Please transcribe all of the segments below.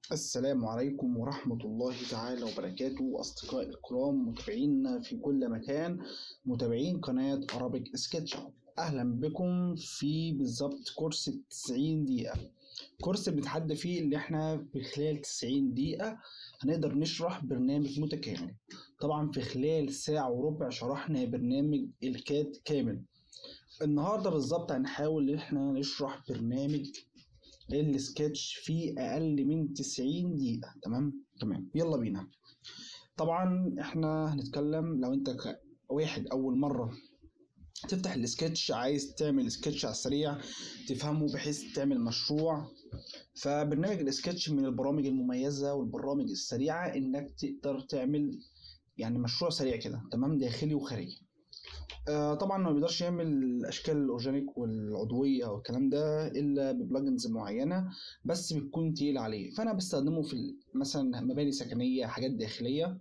السلام عليكم ورحمة الله تعالى وبركاته أصدقائي الكرام متابعينا في كل مكان متابعين قناة أرابيك سكتش أهلا بكم في بالظبط كورس 90 دقيقة كورس بنتحدى فيه اللي احنا في خلال 90 دقيقة هنقدر نشرح برنامج متكامل طبعا في خلال ساعة وربع شرحنا برنامج الكاد كامل النهاردة بالظبط هنحاول ان احنا نشرح برنامج السكتش في اقل من 90 دقيقه تمام تمام يلا بينا طبعا احنا هنتكلم لو انت واحد اول مره تفتح السكتش عايز تعمل سكتش على السريع تفهمه بحيث تعمل مشروع فبرنامج السكتش من البرامج المميزه والبرامج السريعه انك تقدر تعمل يعني مشروع سريع كده تمام داخلي وخارجي آه طبعا ما بيقدرش يعمل الاشكال الاورجانيك والعضويه والكلام ده الا ببلجنز معينه بس بتكون تقيل عليه فانا بستخدمه في مثلا مباني سكنيه حاجات داخليه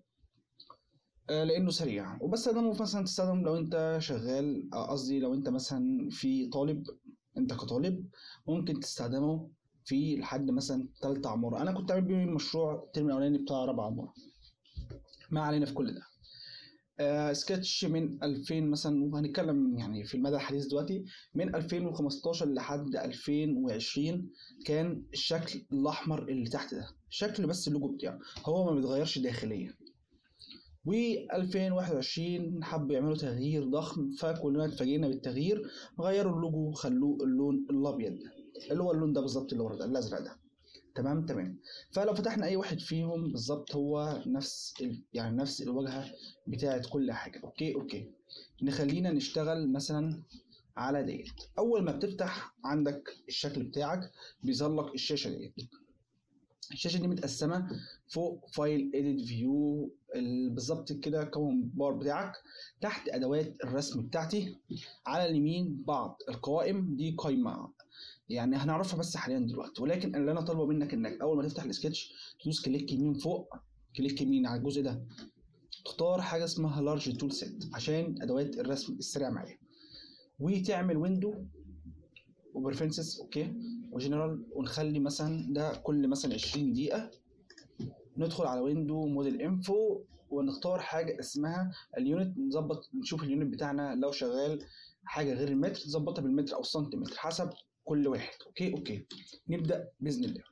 آه لانه سريع وبستخدمه مثلا تستخدم لو انت شغال قصدي لو انت مثلا في طالب انت كطالب ممكن تستخدمه في لحد مثلا تالتة عمارة أنا كنت عامل بيه مشروع الترم الأولاني بتاع رابعة عمارة ما علينا في كل ده آه سكتش من 2000 مثلا وهنتكلم يعني في المدى الحديث دلوقتي من 2015 لحد 2020 كان الشكل الاحمر اللي تحت ده شكل بس اللوجو بتاعه هو ما بيتغيرش داخليا و 2021 حبوا يعملوا تغيير ضخم فكلنا اتفاجئنا بالتغيير غيروا اللوجو خلوه اللون الابيض اللي هو اللون ده بالظبط اللي ورا ده الازرق ده تمام تمام فلو فتحنا اي واحد فيهم بالظبط هو نفس ال... يعني نفس الواجهه بتاعه كل حاجه اوكي اوكي نخلينا نشتغل مثلا على ديت اول ما بتفتح عندك الشكل بتاعك بيظهر لك الشاشه ديت الشاشه دي متقسمه فوق فايل اديت فيو بالظبط كده كون بار بتاعك تحت ادوات الرسم بتاعتي على اليمين بعض القوائم دي قايمه يعني هنعرفها بس حاليا دلوقتي ولكن اللي انا طالبه منك انك اول ما تفتح السكتش تدوس كليك يمين فوق كليك يمين على الجزء ده تختار حاجه اسمها لارج تول سيت عشان ادوات الرسم السريع معايا وتعمل ويندو وبرفرنسز اوكي وجنرال ونخلي مثلا ده كل مثلا 20 دقيقه ندخل على ويندو موديل انفو ونختار حاجه اسمها اليونت نظبط نشوف اليونت بتاعنا لو شغال حاجه غير المتر نظبطها بالمتر او السنتيمتر حسب كل واحد اوكي اوكي نبدا باذن الله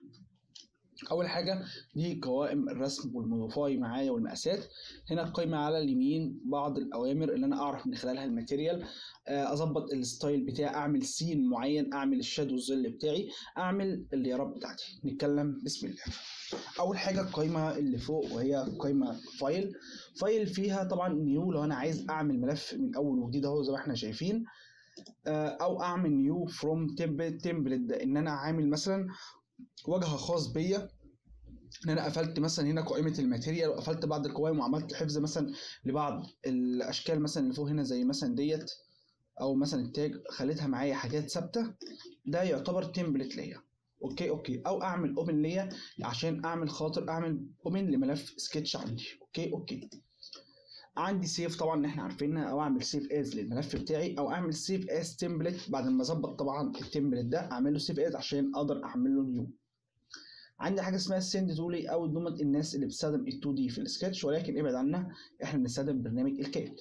اول حاجه دي قوائم الرسم والموديفاي معايا والمقاسات هنا القائمه على اليمين بعض الاوامر اللي انا اعرف من خلالها الماتيريال اظبط الستايل بتاعي اعمل سين معين اعمل الشادو الظل بتاعي اعمل الليارات بتاعتي نتكلم بسم الله اول حاجه القائمه اللي فوق وهي قائمه فايل فايل فيها طبعا نيو لو انا عايز اعمل ملف من اول وجديد اهو زي ما احنا شايفين او اعمل نيو فروم تمبلت ده ان انا عامل مثلا واجهه خاص بيا ان انا قفلت مثلا هنا قائمه الماتيريال وقفلت بعض القوائم وعملت حفظ مثلا لبعض الاشكال مثلا اللي فوق هنا زي مثلا ديت او مثلا التاج خليتها معايا حاجات ثابته ده يعتبر تمبلت ليا اوكي اوكي او اعمل اوبن ليا عشان اعمل خاطر اعمل اوبن لملف سكتش عندي اوكي اوكي عندي سيف طبعا احنا عارفينها او اعمل سيف از للملف بتاعي او اعمل سيف از تمبلت بعد ما اظبط طبعا التمبلت ده اعمل له سيف از عشان اقدر اعمل له نيو عندي حاجه اسمها السند تولي او دومت الناس اللي بتستخدم ال 2 دي في السكتش ولكن ابعد عنها احنا بنستخدم برنامج الكاد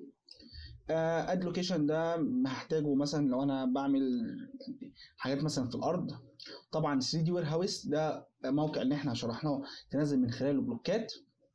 اد لوكيشن ده هحتاجه مثلا لو انا بعمل حاجات مثلا في الارض طبعا 3 دي وير هاوس ده موقع اللي احنا شرحناه تنزل من خلاله بلوكات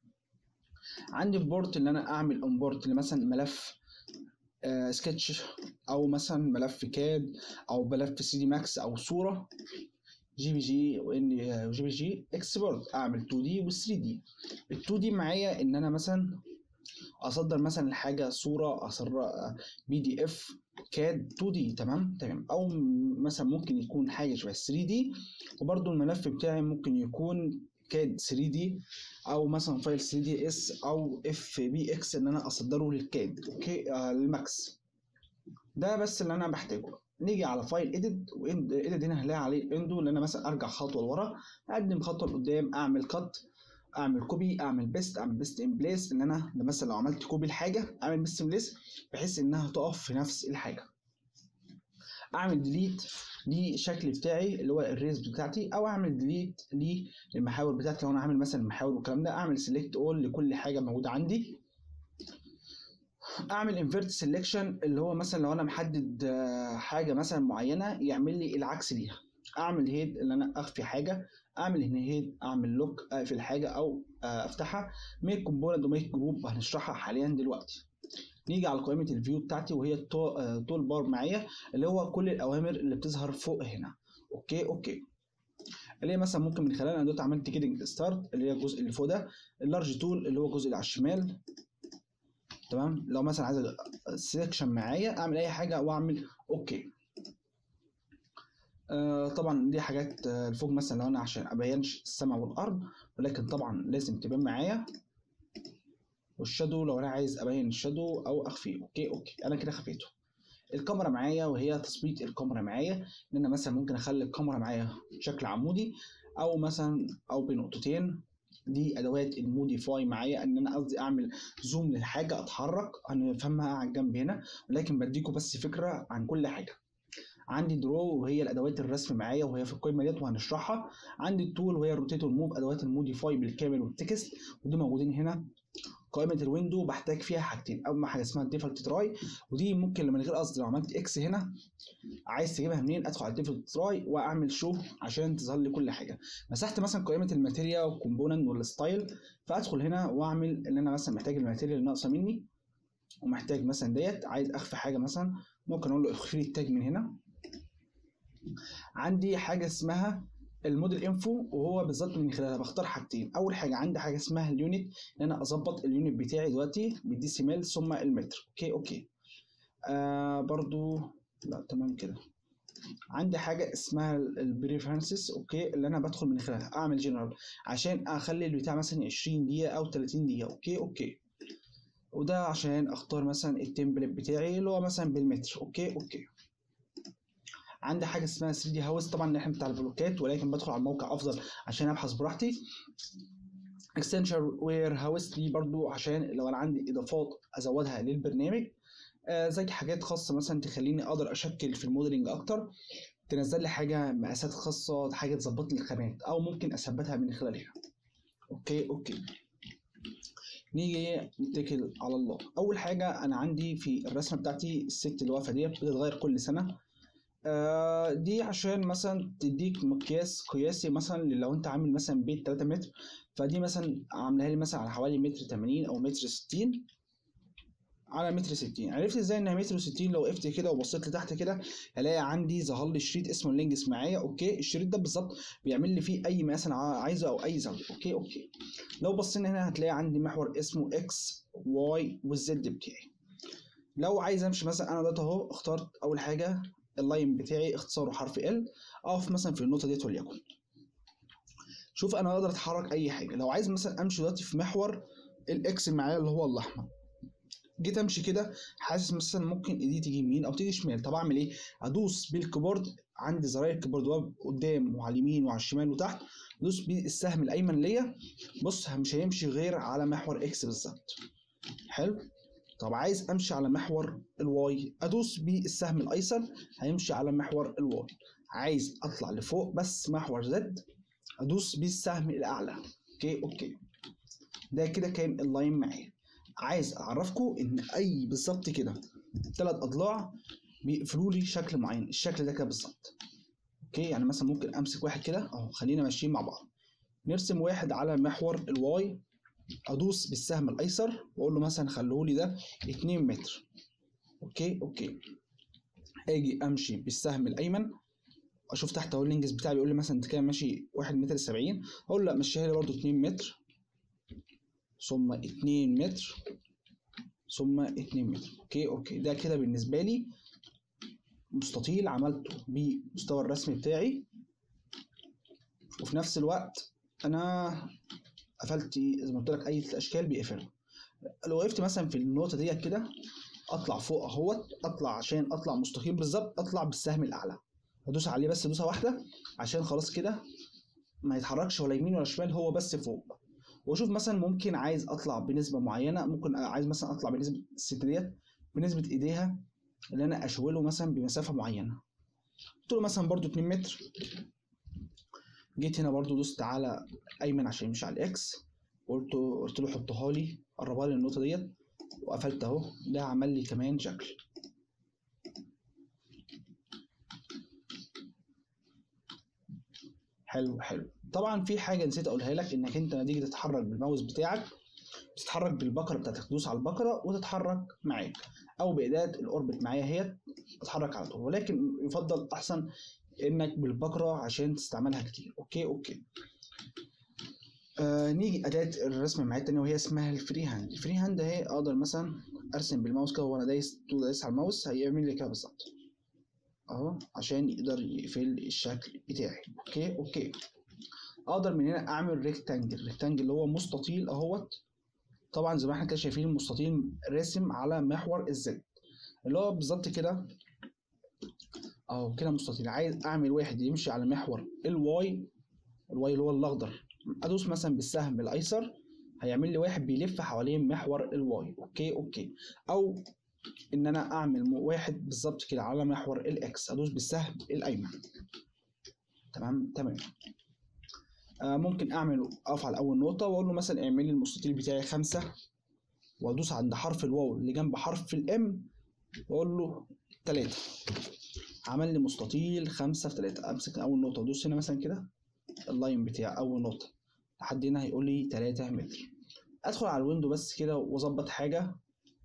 عندي بورت اللي انا اعمل امبورت لمثلا ملف آه سكتش او مثلا ملف كاد او ملف سي دي ماكس او صوره جي بي جي وان جي بي جي اكسبورت اعمل 2 دي و 3 دي ال 2 دي معايا ان انا مثلا اصدر مثلا الحاجه صوره اصدر بي دي اف كاد 2 دي تمام تمام او مثلا ممكن يكون حاجه شبه 3 دي وبرده الملف بتاعي ممكن يكون كاد 3 دي او مثلا فايل 3 دي اس او اف بي اكس ان انا اصدره للكاد اوكي آه للماكس ده بس اللي انا بحتاجه نيجي على فايل اديت واديت هنا هنلاقي عليه اندو ان انا مثلا ارجع خطوه لورا اقدم خطوه لقدام اعمل كات اعمل كوبي اعمل بيست اعمل بيست ان بليس ان انا ده مثلا لو عملت كوبي الحاجه اعمل بيست ان بليس بحيث انها تقف في نفس الحاجه اعمل ديليت للشكل بتاعي اللي هو الريز بتاعتي او اعمل ديليت للمحاور بتاعتي لو انا عامل مثلا المحاور والكلام ده اعمل سيلكت اول لكل حاجه موجوده عندي اعمل انفيرت سيلكشن اللي هو مثلا لو انا محدد آه، حاجه مثلا معينه يعمل لي العكس ليها اعمل هيد اللي انا اخفي حاجه اعمل هنا هيد اعمل لوك اقفل حاجه او آه، افتحها ميك كومبوننت وميك جروب هنشرحها حاليا دلوقتي نيجي على قائمه الفيو بتاعتي وهي التول بار معايا اللي هو كل الاوامر اللي بتظهر فوق هنا اوكي اوكي اللي هي مثلا ممكن من خلال انا دوت عملت كيدنج ستارت اللي هي الجزء اللي فوق ده اللارج تول اللي هو الجزء اللي على الشمال تمام لو مثلا عايز سيلكشن معايا اعمل اي حاجه واعمل اوكي آه طبعا دي حاجات آه الفوق مثلا لو انا عشان ابينش السماء والارض ولكن طبعا لازم تبان معايا والشادو لو انا عايز ابين الشادو او اخفيه اوكي اوكي انا كده خفيته الكاميرا معايا وهي تظبيط الكاميرا معايا ان انا مثلا ممكن اخلي الكاميرا معايا بشكل عمودي او مثلا او بنقطتين دي ادوات الموديفاي معايا ان انا قصدي اعمل زوم للحاجه اتحرك هنفهمها على الجنب هنا ولكن بديكم بس فكره عن كل حاجه عندي درو وهي الادوات الرسم معايا وهي في القائمه ديت وهنشرحها عندي التول وهي الروتيت والموف ادوات الموديفاي بالكامل والتكست ودي موجودين هنا قائمه الويندو بحتاج فيها حاجتين اول حاجه اسمها الديفولت تراي ودي ممكن من غير قصد لو عملت اكس هنا عايز تجيبها منين ادخل على الديفولت تراي واعمل شو عشان تظهر لي كل حاجه مسحت مثلا قائمه الماتيريال والكومبوننت والستايل فادخل هنا واعمل ان انا مثلا محتاج الماتيريال اللي ناقصه مني ومحتاج مثلا ديت عايز اخفي حاجه مثلا ممكن اقول له اخفي لي التاج من هنا عندي حاجه اسمها الموديل انفو وهو بالظبط من خلالها بختار حاجتين اول حاجه عندي حاجه اسمها اليونت ان انا اظبط اليونت بتاعي دلوقتي بالديسيمال ثم المتر اوكي اوكي آه برضو لا تمام كده عندي حاجه اسمها البريفرنسز اوكي اللي انا بدخل من خلالها اعمل جنرال عشان اخلي البتاع مثلا 20 دقيقه او 30 دقيقه اوكي اوكي وده عشان اختار مثلا التمبلت بتاعي اللي هو مثلا بالمتر اوكي اوكي عندي حاجه اسمها 3 دي هاوس طبعا احنا بتاع البلوكات ولكن بدخل على الموقع افضل عشان ابحث براحتي اكستنشن وير هاوس دي برضو عشان لو انا عندي اضافات ازودها للبرنامج آه زي حاجات خاصه مثلا تخليني اقدر اشكل في الموديلنج اكتر تنزل لي حاجه مقاسات خاصه حاجه تظبط لي الخامات او ممكن اثبتها من خلالها اوكي اوكي نيجي نتكل على الله اول حاجه انا عندي في الرسمه بتاعتي الست اللي واقفه ديت بتتغير كل سنه آه دي عشان مثلا تديك مقياس قياسي مثلا لو انت عامل مثلا بيت 3 متر فدي مثلا عاملاها لي مثلا على حوالي متر 80 او متر 60 على متر 60 عرفت ازاي انها متر 60 لو وقفت كده وبصيت لتحت كده هلاقي عندي ظهر لي شريط اسمه اللينجس معايا اوكي الشريط ده بالظبط بيعمل لي فيه اي مقاس انا عايزه او اي زاويه اوكي اوكي لو بصينا هنا هتلاقي عندي محور اسمه اكس واي والزد بتاعي لو عايز امشي مثلا انا دلوقتي اهو اخترت اول حاجه اللاين بتاعي اختصاره حرف ال اقف مثلا في النقطه ديت وليكن شوف انا اقدر اتحرك اي حاجه لو عايز مثلا امشي دلوقتي في محور الاكس معايا اللي هو الاحمر جيت امشي كده حاسس مثلا ممكن ايدي تيجي يمين او تيجي شمال طب اعمل ايه ادوس بالكيبورد عندي زراير الكيبورد قدام وعلى اليمين وعلى الشمال وتحت ادوس بالسهم الايمن ليا بص مش هيمشي غير على محور اكس بالظبط حلو طب عايز امشي على محور الواي ادوس بالسهم الايسر هيمشي على محور الواي عايز اطلع لفوق بس محور زد ادوس بالسهم الاعلى اوكي اوكي ده كده كان اللاين معايا عايز اعرفكم ان اي بالظبط كده ثلاث اضلاع بيقفلوا لي شكل معين الشكل ده كده بالظبط اوكي يعني مثلا ممكن امسك واحد كده اهو خلينا ماشيين مع بعض نرسم واحد على محور الواي ادوس بالسهم الايسر واقول له مثلا خليه لي ده 2 متر اوكي اوكي اجي امشي بالسهم الايمن اشوف تحت اهو اللينجز بتاعي بيقول لي مثلا انت كده ماشي 1 متر 70 اقول له لا مشيها لي برده 2 متر ثم 2 متر ثم 2 متر اوكي اوكي ده كده بالنسبه لي مستطيل عملته بمستوى الرسم بتاعي وفي نفس الوقت انا قفلت زي ما قلت لك اي اشكال بيقفلها لو وقفت مثلا في النقطه ديت كده اطلع فوق اهوت اطلع عشان اطلع مستقيم بالظبط اطلع بالسهم الاعلى ادوس عليه بس دوسه واحده عشان خلاص كده ما يتحركش ولا يمين ولا شمال هو بس فوق واشوف مثلا ممكن عايز اطلع بنسبه معينه ممكن عايز مثلا اطلع بنسبه الست ديت بنسبه ايديها اللي انا اشوله مثلا بمسافه معينه قلت له مثلا برضو 2 متر جيت هنا برضو دوست على ايمن عشان يمشي على الاكس قلت قلت له حطها لي قربها لي النقطه ديت وقفلت اهو ده عمل لي كمان شكل حلو حلو طبعا في حاجه نسيت اقولها لك انك انت لما تيجي تتحرك بالماوس بتاعك تتحرك بالبكره بتاعتك تدوس على البكره وتتحرك معاك او باداه الاوربت معايا هي تتحرك على طول ولكن يفضل احسن انك بالبكره عشان تستعملها كتير اوكي اوكي آه نيجي اداه الرسم معايا التانية وهي اسمها الفري هاند الفري هاند اهي اقدر مثلا ارسم بالماوس كده وانا دايس دايس على الماوس هيعمل لي كده بالظبط اهو عشان يقدر يقفل الشكل بتاعي اوكي اوكي اقدر من هنا اعمل ريكتانجل ريكتانجل اللي هو مستطيل اهوت طبعا زي ما احنا كده شايفين المستطيل راسم على محور الزد اللي هو بالظبط كده اهو كده مستطيل عايز اعمل واحد يمشي على محور الواي الواي اللي هو الاخضر ادوس مثلا بالسهم الايسر هيعمل لي واحد بيلف حوالين محور الواي اوكي اوكي او ان انا اعمل واحد بالظبط كده على محور الاكس ادوس بالسهم الايمن تمام تمام آه ممكن اعمل اقف على اول نقطه واقول له مثلا اعمل لي المستطيل بتاعي خمسة وادوس عند حرف الواو اللي جنب حرف الام واقول له تلاتة عمل لي مستطيل خمسة في تلاتة امسك اول نقطه وادوس هنا مثلا كده اللاين بتاع اول نقطه لحد هنا هيقول لي تلاتة متر ادخل على الويندو بس كده واظبط حاجه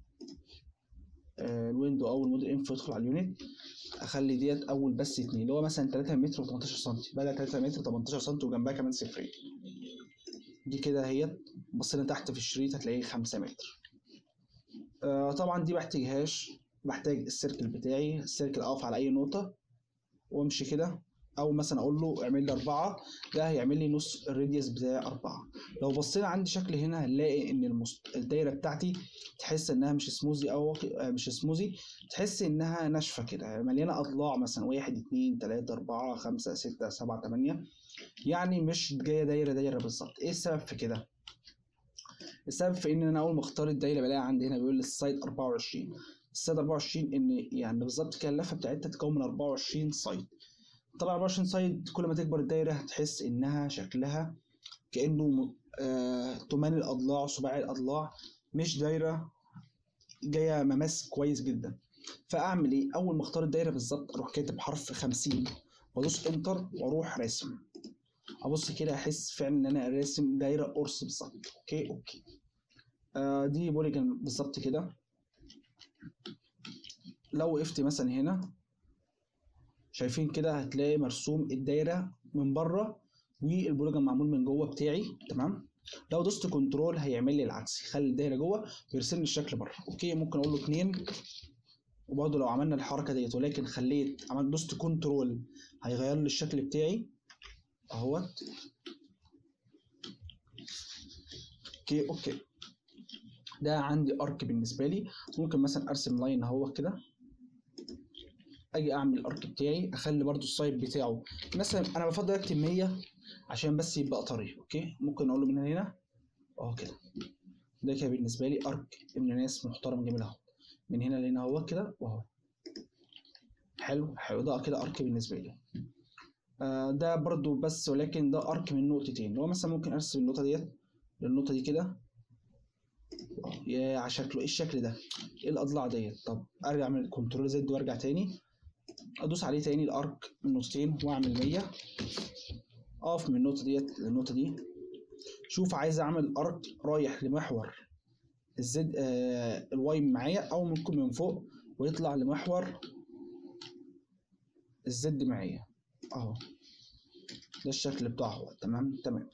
آه الويندو او الموديل انفو يدخل على اليونت اخلي ديت اول بس اتنين اللي هو مثلا 3 متر و18 سم بدل 3 متر 18 سم وجنبها كمان صفرين دي كده هي بصينا تحت في الشريط هتلاقيه 5 متر آه طبعا دي محتاجهاش بحتاج السيركل بتاعي السيركل اقف على اي نقطة وامشي كده او مثلا اقول له اعمل لي اربعة ده هيعمل لي نص الراديوس بتاعي اربعة لو بصينا عندي شكل هنا هنلاقي ان المست... الدايرة بتاعتي تحس انها مش سموزي او مش سموزي تحس انها ناشفة كده مليانة اضلاع مثلا واحد اتنين تلاتة اربعة خمسة ستة سبعة تمانية يعني مش جاية دايرة دايرة بالظبط ايه السبب في كده السبب في ان انا اول ما اختار الدايره بلاقي عندي هنا بيقول لي السايد 24 السايد 24 ان يعني بالظبط كده اللفه بتاعتها تتكون من 24 سايد طبعا 24 سايد كل ما تكبر الدايره هتحس انها شكلها كانه آه تماني الاضلاع سباعي الاضلاع مش دايره جايه مماس كويس جدا فاعمل ايه اول ما اختار الدايره بالظبط اروح كاتب حرف 50 وادوس انتر واروح راسم ابص كده احس فعلا ان انا راسم دايره قرص بالظبط اوكي اوكي آه دي بوليجون بالظبط كده لو وقفت مثلا هنا شايفين كده هتلاقي مرسوم الدايره من بره والبوليجون معمول من جوه بتاعي تمام لو دوست كنترول هيعمل لي العكس يخلي الدايره جوه ويرسم لي الشكل بره اوكي ممكن اقول له 2 وبرضه لو عملنا الحركه ديت ولكن خليت عملت دوست كنترول هيغير لي الشكل بتاعي اهوت اوكي اوكي ده عندي ارك بالنسبه لي ممكن مثلا ارسم لاين اهو كده اجي اعمل الارك بتاعي اخلي برضو السايد بتاعه مثلا انا بفضل اكتب 100 عشان بس يبقى طري اوكي ممكن اقول له من هنا اهو كده ده كده بالنسبه لي ارك ابن ناس محترم جميل اهو من هنا لهنا اهو كده واهو حلو حلو ده كده ارك بالنسبه لي آه ده برضو بس ولكن ده ارك من نقطتين اللي هو مثلا ممكن ارسم النقطه ديت للنقطه دي كده يا على شكله ايه الشكل ده ايه الاضلاع ديت طب ارجع اعمل كنترول زد وارجع تاني ادوس عليه تاني الارك من نقطتين واعمل 100 اقف من النقطه ديت للنقطه دي شوف عايز اعمل ارك رايح لمحور الزد آه الواي معايا او ممكن من فوق ويطلع لمحور الزد معايا اهو ده الشكل بتاعه تمام تمام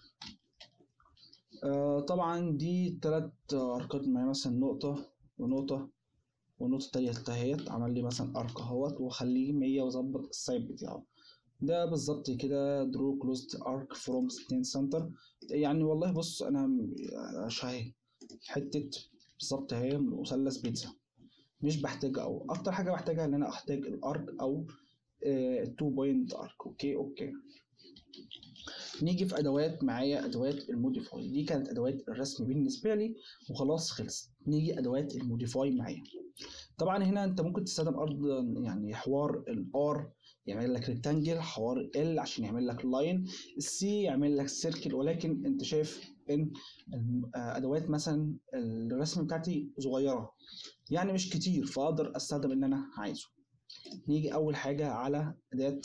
آه طبعا دي تلات اركات معايا مثلا نقطة ونقطة والنقطة التانية اهيت عمل لي مثلا ارك اهوت واخليه مية واظبط السايد بتاعه ده بالظبط كده درو كلوزد ارك فروم ستين سنتر يعني والله بص انا شاهي حتة بالظبط اهي مثلث بيتزا مش بحتاج او اكتر حاجة بحتاجها ان انا احتاج الارك او 2 بوينت ارك اوكي اوكي نيجي في ادوات معايا ادوات الموديفاي دي كانت ادوات الرسم بالنسبه لي وخلاص خلصت نيجي ادوات الموديفاي معايا طبعا هنا انت ممكن تستخدم ارض يعني حوار الار يعمل لك ريكتانجل حوار ال عشان يعمل لك لاين السي يعمل لك سيركل ولكن انت شايف ان الم- آه، ادوات مثلا الرسم بتاعتي صغيره يعني مش كتير فاقدر استخدم اللي انا عايزه نيجي اول حاجه على اداه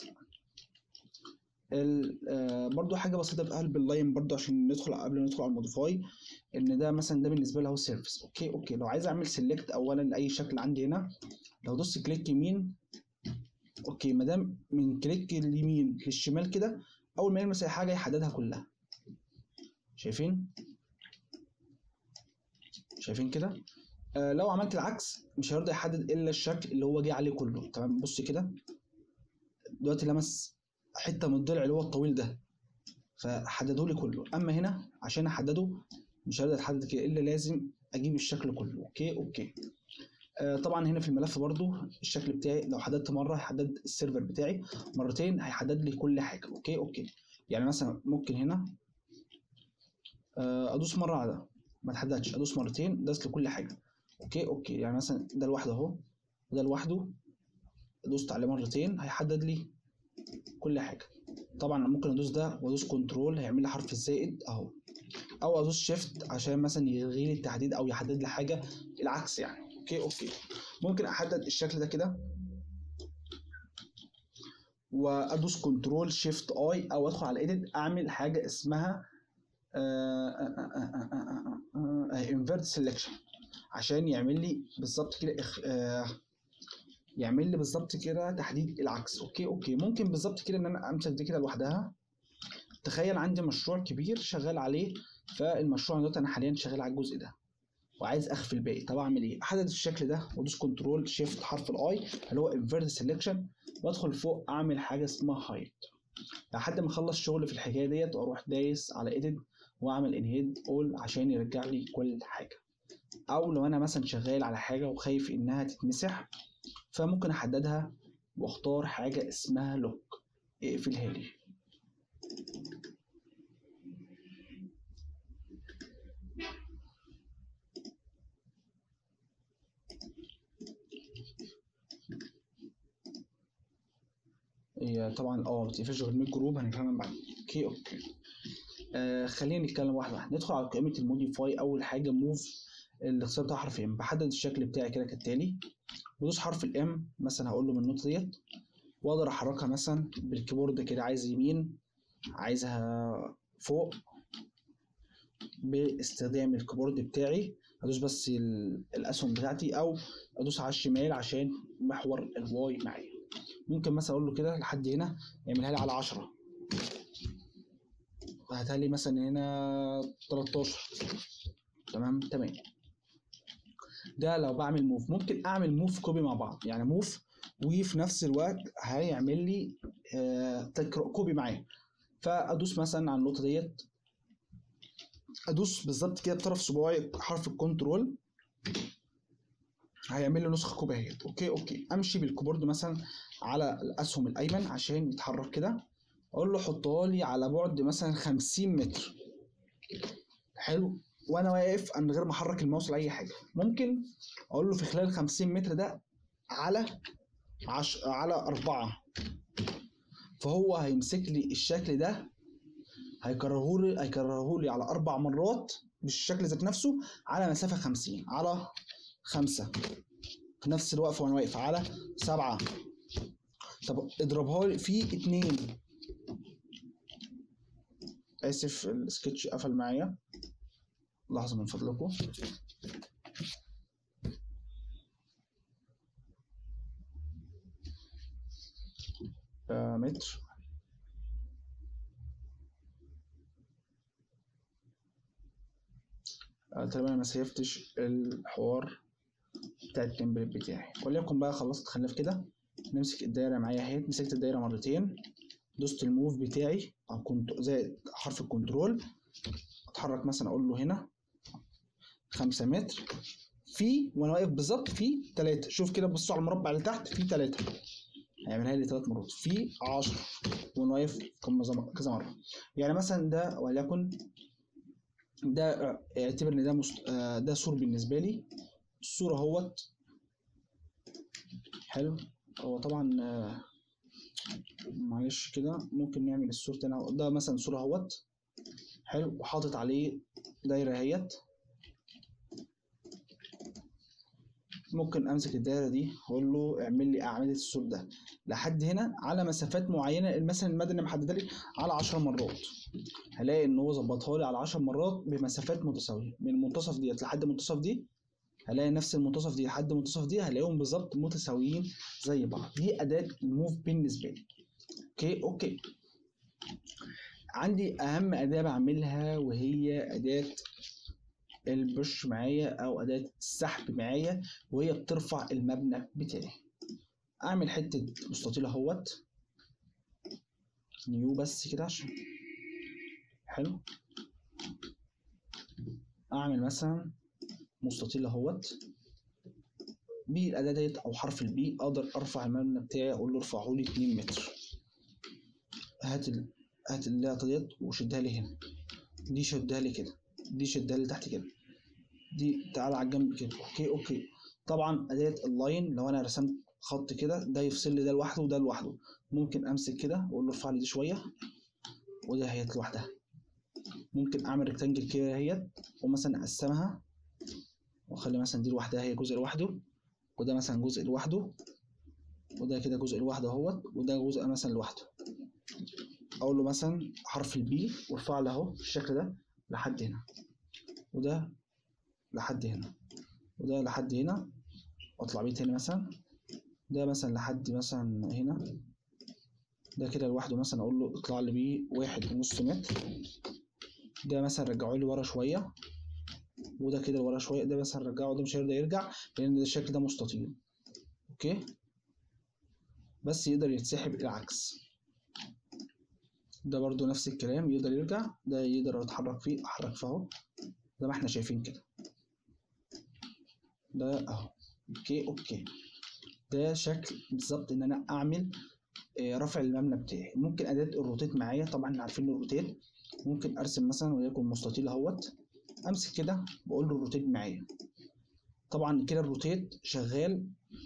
ال- آه، برضو حاجه بسيطه في قلب اللاين برضو عشان ندخل قبل ما ندخل على الموديفاي ان ده مثلا ده بالنسبه لي هو السيرفيس اوكي اوكي لو عايز اعمل سيلكت اولا لاي شكل عندي هنا لو دوست كليك يمين اوكي ما دام من كليك اليمين للشمال كده اول ما يلمس اي حاجه يحددها كلها شايفين شايفين كده آه لو عملت العكس مش هيرضى يحدد الا الشكل اللي هو جه عليه كله تمام بص كده دلوقتي لمس حته من الضلع اللي هو الطويل ده فحدده لي كله اما هنا عشان احدده مش هقدر اتحدد كده الا لازم اجيب الشكل كله اوكي اوكي آه طبعا هنا في الملف برضو الشكل بتاعي لو حددت مره هيحدد السيرفر بتاعي مرتين هيحدد لي كل حاجه اوكي اوكي يعني مثلا ممكن هنا آه ادوس مره على ده ما تحددش ادوس مرتين داس لكل حاجه اوكي اوكي يعني مثلا ده لوحده اهو وده لوحده دوست عليه مرتين هيحدد لي كل حاجه طبعا ممكن ادوس ده وادوس كنترول هيعمل لي حرف الزائد اهو او ادوس شيفت عشان مثلا يلغي لي التحديد او يحدد لي حاجه العكس يعني اوكي اوكي ممكن احدد الشكل ده كده وادوس كنترول شيفت اي او ادخل على ايديت اعمل حاجه اسمها انفيرت سelection عشان يعمل لي بالظبط كده إخ... آه، يعمل لي بالظبط كده تحديد العكس اوكي اوكي ممكن بالظبط كده ان انا امسك دي كده لوحدها تخيل عندي مشروع كبير شغال عليه فالمشروع دلوقتي انا حاليا شغال على الجزء ده وعايز اخفي الباقي طب اعمل ايه احدد الشكل ده وادوس كنترول شيفت حرف الاي اللي هو انفيرت سelection وادخل فوق اعمل حاجه اسمها هايد لحد ما اخلص شغل في الحكايه ديت واروح دايس على ايديت واعمل انهيد اول عشان يرجع لي كل حاجه او لو انا مثلا شغال على حاجه وخايف انها تتمسح فممكن احددها واختار حاجه اسمها لوك اقفلها لي هي طبعا اه ما بتقفلش غير 100 جروب هنفهمها بعدين اوكي اوكي آه خلينا نتكلم واحده واحده ندخل على قائمه الموديفاي اول حاجه موف الاختصار بتاع حرف ام بحدد الشكل بتاعي كده كالتالي بدوس حرف الام مثلا هقول له من النقطه ديت واقدر احركها مثلا بالكيبورد كده عايز يمين عايزها فوق باستخدام الكيبورد بتاعي ادوس بس ال- الاسهم بتاعتي او ادوس على الشمال عشان محور الواي معايا ممكن مثلا اقول له كده لحد هنا يعملها لي على 10 هاتها لي مثلا هنا 13 تمام تمام ده لو بعمل موف ممكن اعمل موف كوبي مع بعض يعني موف وفي نفس الوقت هيعمل لي آه تكر- كوبي معاه فادوس مثلا على النقطه ديت ادوس بالظبط كده بطرف صباعي حرف الكنترول هيعمل لي نسخه كوبي اهيت اوكي اوكي امشي بالكيبورد مثلا على الاسهم الايمن عشان يتحرك كده اقول له حطها لي على بعد مثلا 50 متر حلو وانا واقف من غير ما احرك الماوس لاي حاجه ممكن اقول له في خلال 50 متر ده على عش... على أربعة فهو هيمسك لي الشكل ده هيكرره لي هيكرره لي على أربع مرات بالشكل ذات نفسه على مسافة 50 على خمسة في نفس الوقفة وأنا واقف على سبعة طب اضربها لي في اتنين آسف السكتش قفل معايا لحظة من فضلكم آه متر آه تقريبا أنا ما سيفتش الحوار بتاع التمبلت بتاعي وليكن بقى خلصت خلينا في كده نمسك الدايرة معايا اهي مسكت الدايرة مرتين دوست الموف بتاعي او كنت زائد حرف الكنترول اتحرك مثلا اقول له هنا خمسة متر في وانا واقف بالظبط في تلاتة شوف كده بصوا على المربع اللي تحت في تلاتة هيعملها لي تلات مرات في عشرة وانا واقف كم- كذا مرة يعني مثلا ده وليكن ده اعتبر ان ده مست... آه، ده سور بالنسبة لي الصورة اهوت حلو هو طبعا آه، معلش كده ممكن نعمل السور تاني أهو. ده مثلا سور اهوت حلو وحاطط عليه دايره اهيت ممكن امسك الدايره دي واقول له اعمل لي اعمده السور ده لحد هنا على مسافات معينه مثلا المدني محدده لي على 10 مرات هلاقي ان هو ظبطها لي على 10 مرات بمسافات متساويه من المنتصف ديت لحد المنتصف دي هلاقي نفس المنتصف دي لحد المنتصف دي هلاقيهم بالظبط متساويين زي بعض دي اداه الموف بالنسبه لي اوكي اوكي عندي اهم اداه بعملها وهي اداه البش معايا او اداه السحب معايا وهي بترفع المبنى بتاعي اعمل حته مستطيل اهوت نيو بس كده عشان حلو اعمل مثلا مستطيل اهوت بالاداه ديت او حرف البي اقدر ارفع المبنى بتاعي اقول له ارفعه لي 2 متر هات ال... هات اللقطه ديت وشدها لي هنا دي شدها لي كده دي شدها لي تحت كده دي تعالى على الجنب كده اوكي اوكي طبعا اداه اللاين لو انا رسمت خط كده ده يفصل لي ده لوحده وده لوحده ممكن امسك كده واقول له ارفع لي دي شويه وده هيت لوحدها ممكن اعمل ريكتانجل كده اهيت ومثلا اقسمها واخلي مثلا دي لوحدها هي جزء لوحده وده مثلا جزء لوحده وده كده جزء لوحده اهوت وده جزء مثلا لوحده اقول له مثلا حرف البي وارفع له اهو بالشكل ده لحد هنا وده لحد هنا وده لحد هنا واطلع بيه تاني مثلا ده مثلا لحد مثلا هنا ده كده لوحده مثلا اقول له اطلع لي بيه واحد ونص متر ده مثلا رجعه لي ورا شويه وده كده لورا شويه ده مثلا رجعه ده مش هيرضى يرجع لان ده الشكل ده مستطيل اوكي بس يقدر يتسحب العكس ده برضو نفس الكلام يقدر يرجع ده يقدر يتحرك فيه احرك فيه اهو زي ما احنا شايفين كده ده اهو اوكي اوكي ده شكل بالظبط ان انا اعمل آه، رفع المبنى بتاعي ممكن اداه الروتيت معايا طبعا احنا عارفين الروتيت ممكن ارسم مثلا وليكن مستطيل اهوت امسك كده بقول له الروتيت معايا طبعا كده الروتيت شغال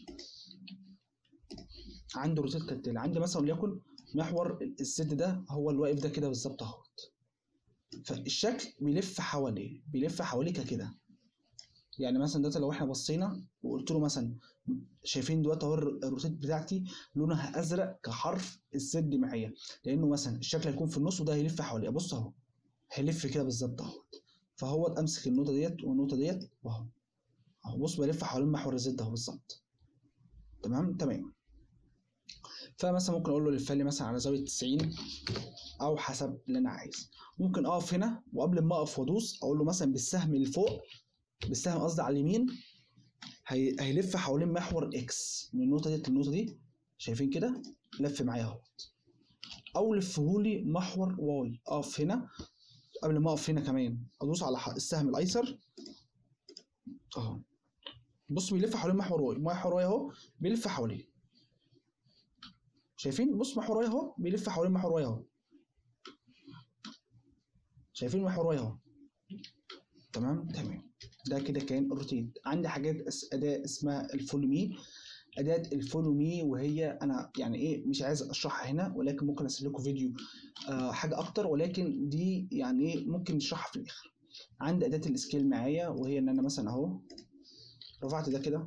عنده روتيت كالتالي عندي مثلا وليكن محور السد ده هو اللي واقف ده كده بالظبط اهوت فالشكل بيلف حواليه بيلف حواليك كده يعني مثلا دلوقتي لو احنا بصينا وقلت له مثلا شايفين دلوقتي اهو الروتيت بتاعتي لونها ازرق كحرف السد معايا لانه مثلا الشكل هيكون في النص وده هيلف حواليه بص اهو هيلف كده بالظبط اهوت فهو امسك النقطه ديت والنقطه ديت واهو اهو بص بلف حوالين محور الزد اهو بالظبط تمام تمام فمثلا ممكن اقول له لف لي مثلا على زاويه 90 او حسب اللي انا عايز ممكن اقف هنا وقبل ما اقف وادوس اقول له مثلا بالسهم اللي فوق بالسهم قصدي على اليمين هي... هيلف حوالين محور اكس من النقطه ديت للنقطه دي شايفين كده لف معايا اهوت او لفهولي محور واي اقف هنا قبل ما اقف هنا كمان ادوس على ح- السهم الايسر اهو بص بيلف حوالين محور واي محور واي اهو بيلف حواليه شايفين بص محور واي اهو بيلف حوالين محور واي اهو شايفين محور واي اهو تمام تمام ده كده كان الروتين عندي حاجات أس- اداه اسمها الفولو مي اداه الفولو مي وهي انا يعني ايه مش عايز اشرحها هنا ولكن ممكن اسيب لكم فيديو آه حاجه اكتر ولكن دي يعني ايه ممكن نشرحها في الاخر عندي اداه السكيل معايا وهي ان انا مثلا اهو رفعت ده كده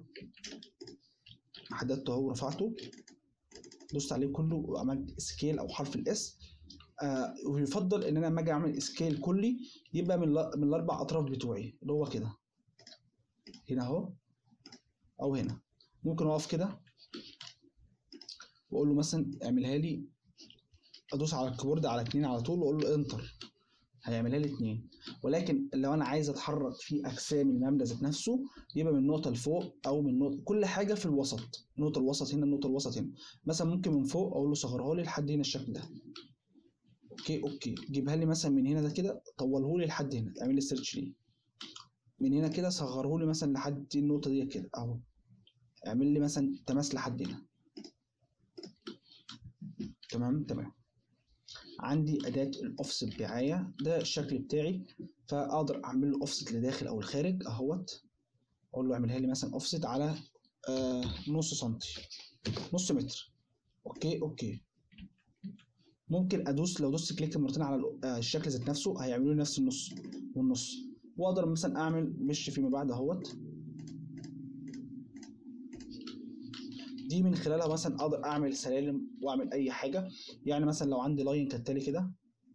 حددته اهو ورفعته دوست عليه كله وعملت سكيل او حرف الاس آه ويفضل ان انا لما اجي اعمل سكيل كلي يبقى من ال- من الاربع اطراف بتوعي اللي هو كده هنا اهو او هنا ممكن اقف كده واقول له مثلا اعملها لي ادوس على الكيبورد على اتنين على طول واقول له انتر هيعملها لي اتنين ولكن لو انا عايز اتحرك في اجسام المبنى ذات نفسه يبقى من النقطه لفوق او من نقطه كل حاجه في الوسط النقطه الوسط هنا النقطه الوسط هنا مثلا ممكن من فوق اقول له صغرها لي لحد هنا الشكل ده اوكي اوكي جيبها لي مثلا من هنا ده كده طوله لي لحد هنا اعمل لي سيرش ليه من هنا كده صغره لي مثلا لحد النقطه دي كده اهو اعمل لي مثلا تماس لحد هنا تمام تمام عندي اداه الاوفست معايا ده الشكل بتاعي فاقدر اعمل له اوفست لداخل او الخارج اهوت اقول له اعملها لي مثلا اوفست على آه نص سنتي نص متر اوكي اوكي ممكن ادوس لو دوست كليك مرتين على ال- آه، الشكل ذات نفسه هيعملوا لي نفس النص والنص واقدر مثلا اعمل مش فيما بعد اهوت دي من خلالها مثلا اقدر اعمل سلالم واعمل اي حاجه يعني مثلا لو عندي لاين كالتالي كده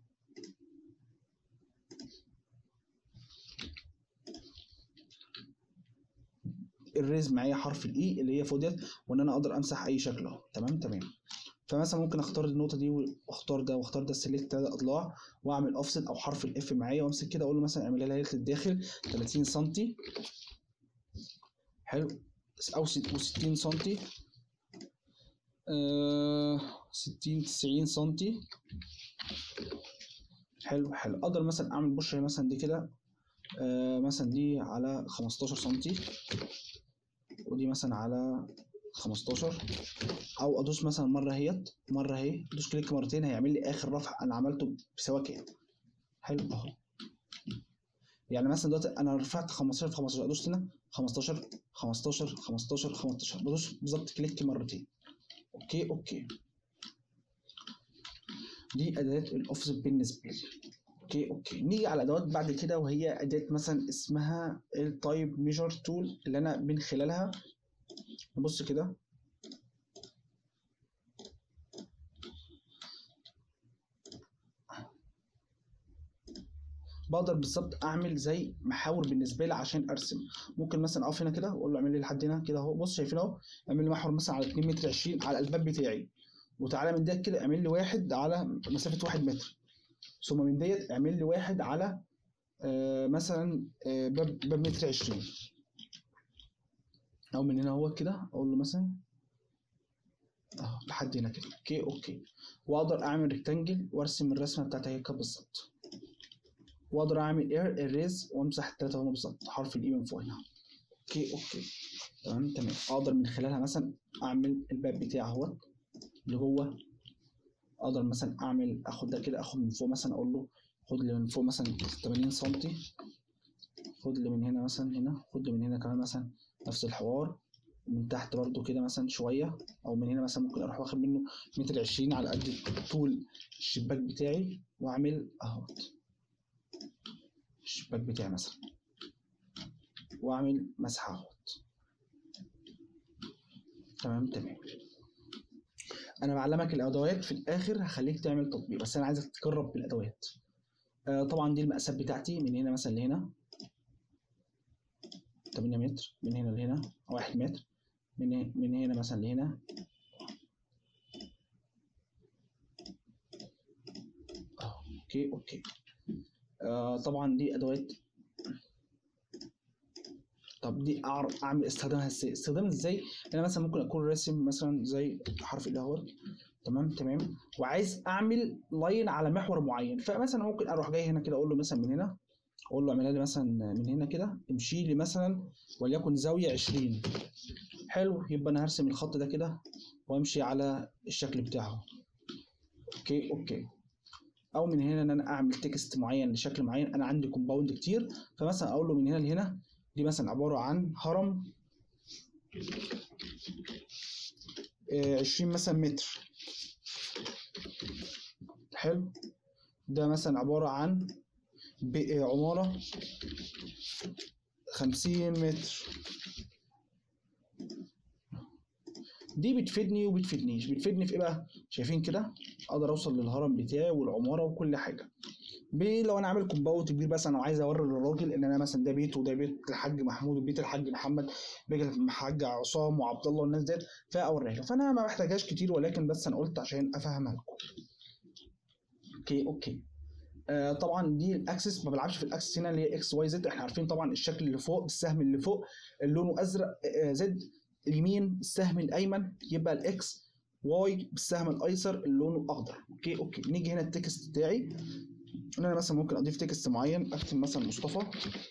الريز معايا حرف الاي اللي هي فوق ديت وان انا اقدر امسح اي شكل اهو تمام تمام فمثلا ممكن اختار النقطه دي واختار ده واختار ده سيلكت ثلاث اضلاع واعمل اوفست او حرف الاف معايا وامسك كده اقول له مثلا اعملها لي للداخل 30 سم حلو او 60 سم آه 60 90 سم حلو حلو اقدر مثلا اعمل بشره مثلا دي كده آه مثلا دي على 15 سم ودي مثلا على 15 او ادوس مثلا مره اهيت مره اهي ادوس كليك مرتين هيعمل لي اخر رفع انا عملته بسوا كام حلو اهو يعني مثلا دلوقتي انا رفعت 15 في 15 ادوس هنا 15 15 15 15 بدوس بالظبط كليك مرتين اوكي اوكي دي اداه الاوفيس بالنسبه لي اوكي اوكي نيجي على ادوات بعد كده وهي اداه مثلا اسمها التايب ميجر تول اللي انا من خلالها نبص كده بقدر بالظبط اعمل زي محاور بالنسبه لي عشان ارسم ممكن مثلا اقف هنا كده واقول له اعمل لي لحد هنا كده اهو بص شايفين اهو اعمل لي محور مثلا على 2 متر 20 على الباب بتاعي وتعالى من ديت كده اعمل لي واحد على مسافه 1 متر ثم من ديت اعمل لي واحد على آه مثلا آه باب باب متر 20 او من هنا اهو كده اقول له مثلا اهو لحد هنا كده اوكي اوكي واقدر اعمل ريكتانجل وارسم الرسمه بتاعتي هيك بالظبط واقدر اعمل اير اريز وامسح التلاته هما بالظبط حرف الاي من فوق هنا اوكي اوكي تمام تمام اقدر من خلالها مثلا اعمل الباب بتاعي اهوت اللي جوه اقدر مثلا اعمل اخد ده كده اخد من فوق مثلا اقول له خد لي من فوق مثلا 80 سم خد لي من هنا مثلا هنا خد لي من هنا كمان مثلا نفس الحوار من تحت برضو كده مثلا شوية أو من هنا مثلا ممكن أروح واخد منه متر عشرين على قد طول الشباك بتاعي وأعمل أهوت الشباك بتاعي مثلا وأعمل مسحة أهوت تمام تمام أنا بعلمك الأدوات في الآخر هخليك تعمل تطبيق بس أنا عايزك تجرب بالأدوات آه طبعا دي المقاسات بتاعتي من هنا مثلا لهنا 8 متر من هنا لهنا 1 متر من من هنا مثلا لهنا اوكي اوكي آه طبعا دي ادوات طب دي اعرف اعمل استخدامها ازاي استخدامها ازاي انا مثلا ممكن اكون راسم مثلا زي حرف الاهوت تمام تمام وعايز اعمل لاين على محور معين فمثلا ممكن اروح جاي هنا كده اقول له مثلا من هنا اقول له اعملها لي مثلا من هنا كده امشي لي مثلا وليكن زاويه 20 حلو يبقى انا هرسم الخط ده كده وامشي على الشكل بتاعه اوكي اوكي او من هنا ان انا اعمل تكست معين لشكل معين انا عندي كومباوند كتير فمثلا اقول له من هنا لهنا دي مثلا عباره عن هرم آه، 20 مثلا متر حلو ده مثلا عباره عن ب- آه، عماره 50 متر دي بتفيدني وبتفيدنيش بتفيدني في ايه بقى شايفين كده اقدر اوصل للهرم بتاعي والعماره وكل حاجه ب- لو انا عامل كومباوند كبير مثلا وعايز اوري للراجل ان انا مثلا ده بيت وده بيت الحاج محمود وبيت الحاج محمد بيت الحاج عصام وعبد الله والناس ديت فاوريها له فانا ما محتاجهاش كتير ولكن بس انا قلت عشان افهمها لكم اوكي اوكي آه طبعا دي الاكسس ما بلعبش في الاكسس هنا اللي هي اكس واي زد احنا عارفين طبعا الشكل اللي فوق السهم اللي فوق اللي لونه ازرق آه زد اليمين السهم الايمن يبقى الاكس واي بالسهم الايسر اللي لونه اخضر اوكي اوكي نيجي هنا التكست بتاعي ان انا مثلا ممكن اضيف تكست معين اكتب مثلا مصطفى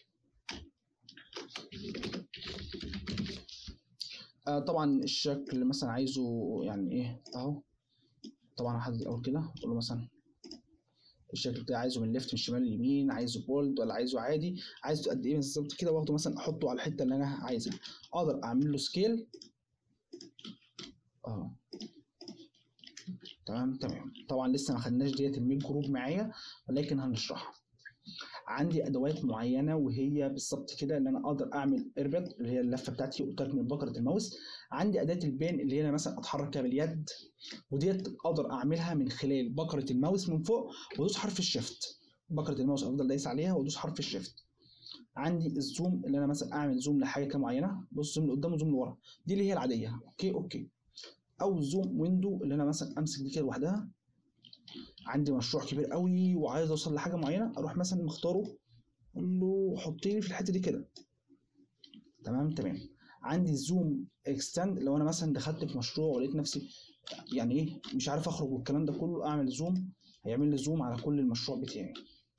آه طبعا الشكل مثلا عايزه يعني ايه اهو طبعا هحدد الاول كده اقول له مثلا الشكل بتاعي عايزه من ليفت من الشمال لليمين عايزه بولد ولا عايزه عادي عايزه قد ايه بالظبط كده واخده مثلا احطه على الحته اللي انا عايزها اقدر اعمل له سكيل اه تمام تمام طبعا لسه ما خدناش ديت الميل جروب معايا ولكن هنشرحها عندي ادوات معينه وهي بالظبط كده ان انا اقدر اعمل اربط اللي هي اللفه بتاعتي قلت لك من بكره الماوس عندي اداه البين اللي هي أنا مثلا اتحرك بيها باليد وديت اقدر اعملها من خلال بكره الماوس من فوق وادوس حرف الشيفت بكره الماوس افضل دايس عليها وادوس حرف الشيفت عندي الزوم اللي انا مثلا اعمل زوم لحاجه كده معينه بص زوم لقدام وزوم لورا دي اللي هي العاديه اوكي اوكي او زوم ويندو اللي انا مثلا امسك دي كده لوحدها عندي مشروع كبير قوي وعايز اوصل لحاجه معينه اروح مثلا مختاره اقول له حط لي في الحته دي كده تمام تمام عندي زوم اكستند لو انا مثلا دخلت في مشروع ولقيت نفسي يعني ايه مش عارف اخرج والكلام ده كله اعمل زوم هيعمل لي زوم على كل المشروع بتاعي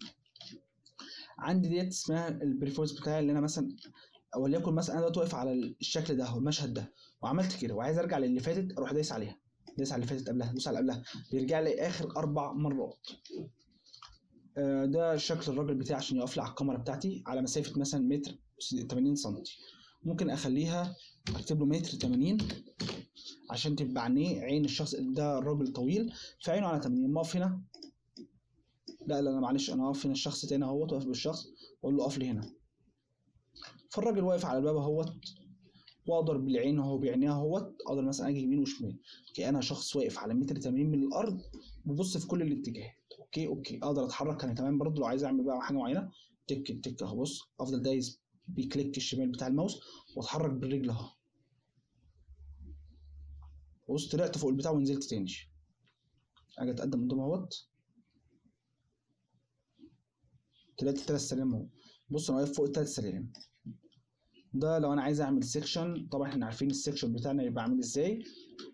عندي ديت اسمها البريفورس بتاعي اللي انا مثلا وليكن مثلا انا دلوقتي واقف على الشكل ده والمشهد ده وعملت كده وعايز ارجع للي فاتت اروح دايس عليها دايس على اللي فاتت قبلها دوس على اللي قبلها بيرجع لي اخر اربع مرات آه، ده شكل الراجل بتاعي عشان يقف لي على الكاميرا بتاعتي على مسافه مثلا متر 80 سم ممكن اخليها اكتب له متر 80 عشان تبقى عينيه عين الشخص ده الراجل طويل فعينه على 80 ما اقف هنا لا لا لا معلش انا اقف هنا الشخص تاني اهوت واقف بالشخص واقول له اقف لي هنا فالراجل واقف على الباب اهوت واقدر بالعين اهو بعينيها اهوت اقدر مثلا اجي يمين وشمال اوكي انا شخص واقف على متر 80 من الارض ببص في كل الاتجاهات اوكي اوكي اقدر اتحرك انا كمان برضه لو عايز اعمل بقى حاجه معينه تك تك اهو بص افضل دايس بكليك الشمال بتاع الماوس واتحرك بالرجل اهو بص طلعت فوق البتاع ونزلت تاني اجي اتقدم قدام اهوت طلعت التلات سلالم اهو بص انا واقف فوق التلات سلالم ده لو انا عايز اعمل سيكشن طبعا احنا عارفين السيكشن بتاعنا يبقى عامل ازاي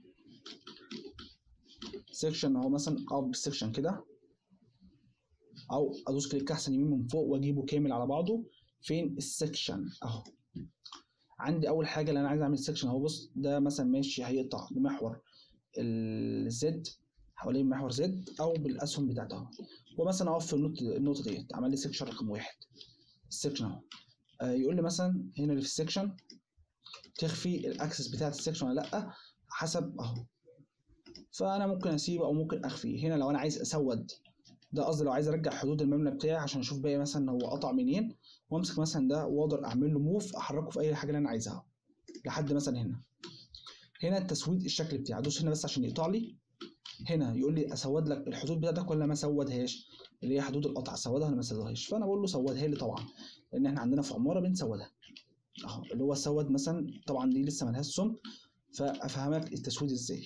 سيكشن اهو مثلا اقف بالسيكشن كده او ادوس كليك احسن يمين من فوق واجيبه كامل على بعضه فين السكشن اهو عندي اول حاجه اللي انا عايز اعمل سكشن اهو بص ده مثلا ماشي هيقطع بمحور الزد حوالين محور زد او بالاسهم بتاعته اهو ومثلا اقف في النقطه النقطه ديت عمل لي سكشن رقم واحد السكشن اهو آه يقول لي مثلا هنا اللي في السكشن تخفي الاكسس بتاعت السكشن ولا لا حسب اهو فانا ممكن اسيبه او ممكن اخفيه هنا لو انا عايز اسود ده قصدي لو عايز ارجع حدود المبنى بتاعي عشان اشوف باقي مثلا هو قطع منين وامسك مثلا ده واقدر اعمل له موف احركه في اي حاجه اللي انا عايزها لحد مثلا هنا هنا التسويد الشكل بتاعي ادوس هنا بس عشان يقطع لي هنا يقول لي اسود لك الحدود بتاعتك ولا ما اسودهاش اللي هي حدود القطع اسودها ولا ما اسودهاش فانا بقول له سودها لي طبعا لان احنا عندنا في عماره بنسودها اهو اللي هو سود مثلا طبعا دي لسه ملهاش سمك فافهمك التسويد ازاي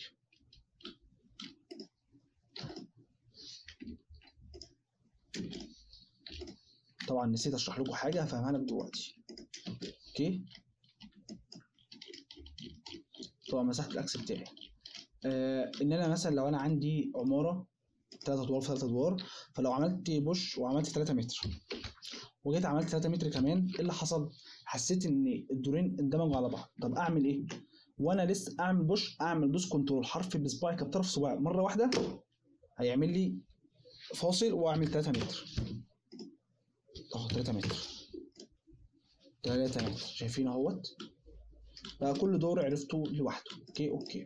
طبعا نسيت اشرح لكم حاجه هفهمها لك دلوقتي اوكي طبعا مسحت الاكس بتاعي آه ان انا مثلا لو انا عندي عماره ثلاثة ادوار في ثلاثة ادوار فلو عملت بوش وعملت 3 متر وجيت عملت 3 متر كمان ايه اللي حصل حسيت ان الدورين اندمجوا على بعض طب اعمل ايه وانا لسه اعمل بوش اعمل دوس كنترول حرف بصباعي بطرف صباعي مره واحده هيعمل لي فاصل واعمل 3 متر اهو 3 متر 3 متر شايفين اهوت بقى كل دور عرفته لوحده اوكي اوكي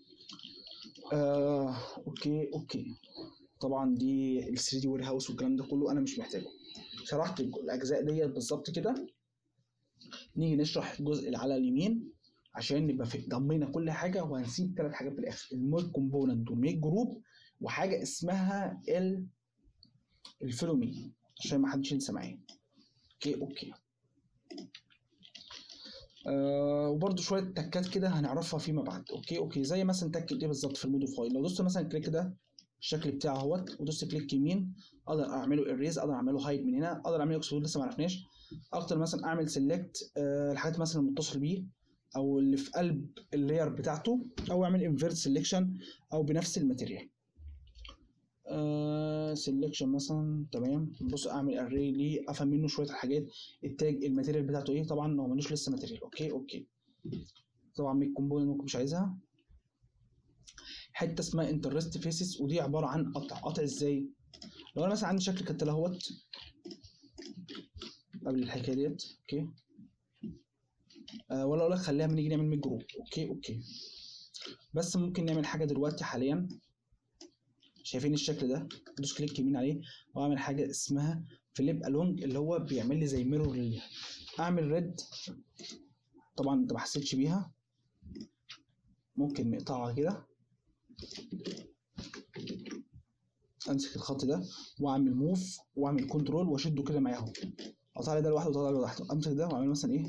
آه اوكي اوكي طبعا دي ال 3 دي وير هاوس والكلام ده كله انا مش محتاجه شرحت الاجزاء ديت بالظبط كده نيجي نشرح الجزء اللي على اليمين عشان نبقى في ضمينا كل حاجه وهنسيب ثلاث حاجات في الاخر الميك كومبوننت والميك جروب وحاجه اسمها ال الفيلومي عشان ما حدش ينسى معايا اوكي اوكي آه وبرده شويه تكات كده هنعرفها فيما بعد اوكي اوكي زي مثلا تك ايه بالظبط في الموديفاي لو دوست مثلا كليك ده الشكل بتاعه اهوت ودوست كليك يمين اقدر اعمله اريز اقدر اعمله هايد من هنا اقدر اعمله اكسبلود لسه ما عرفناش اقدر مثلا اعمل سيلكت آه الحاجات مثلا المتصل بيه او اللي في قلب اللاير بتاعته او اعمل انفيرت سيلكشن او بنفس الماتيريال سيلكشن مثلا تمام بص اعمل اري ليه افهم منه شويه الحاجات التاج الماتيريال بتاعته ايه طبعا هو ملوش لسه ماتيريال اوكي اوكي طبعا ميك كومبوننت ممكن مش عايزها حته اسمها انترست فيسز ودي عباره عن قطع قطع ازاي لو انا مثلا عندي شكل كده اهوت قبل الحكايه ديت اوكي أه ولا اقول لك خليها نيجي نعمل ميك جروب اوكي اوكي بس ممكن نعمل حاجه دلوقتي حاليا شايفين الشكل ده ادوس كليك يمين عليه واعمل حاجه اسمها فليب الونج اللي هو بيعمل لي زي ميرور ليها اعمل ريد طبعا انت ما حسيتش بيها ممكن نقطعها كده امسك الخط ده واعمل موف واعمل كنترول واشده كده معايا اهو اقطع لي ده لوحده واقطع ده لوحده امسك ده واعمل مثلا ايه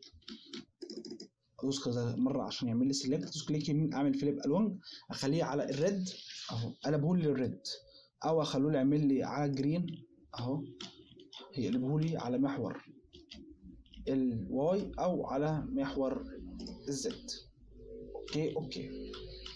ادوس كذا مره عشان يعمل لي سيلكت ادوس كليك يمين اعمل فليب الونج اخليه على الريد اهو قلبه لي للريد او اخلوه يعمل لي على الجرين اهو يقلبه لي على محور الواي او على محور الزد اوكي اوكي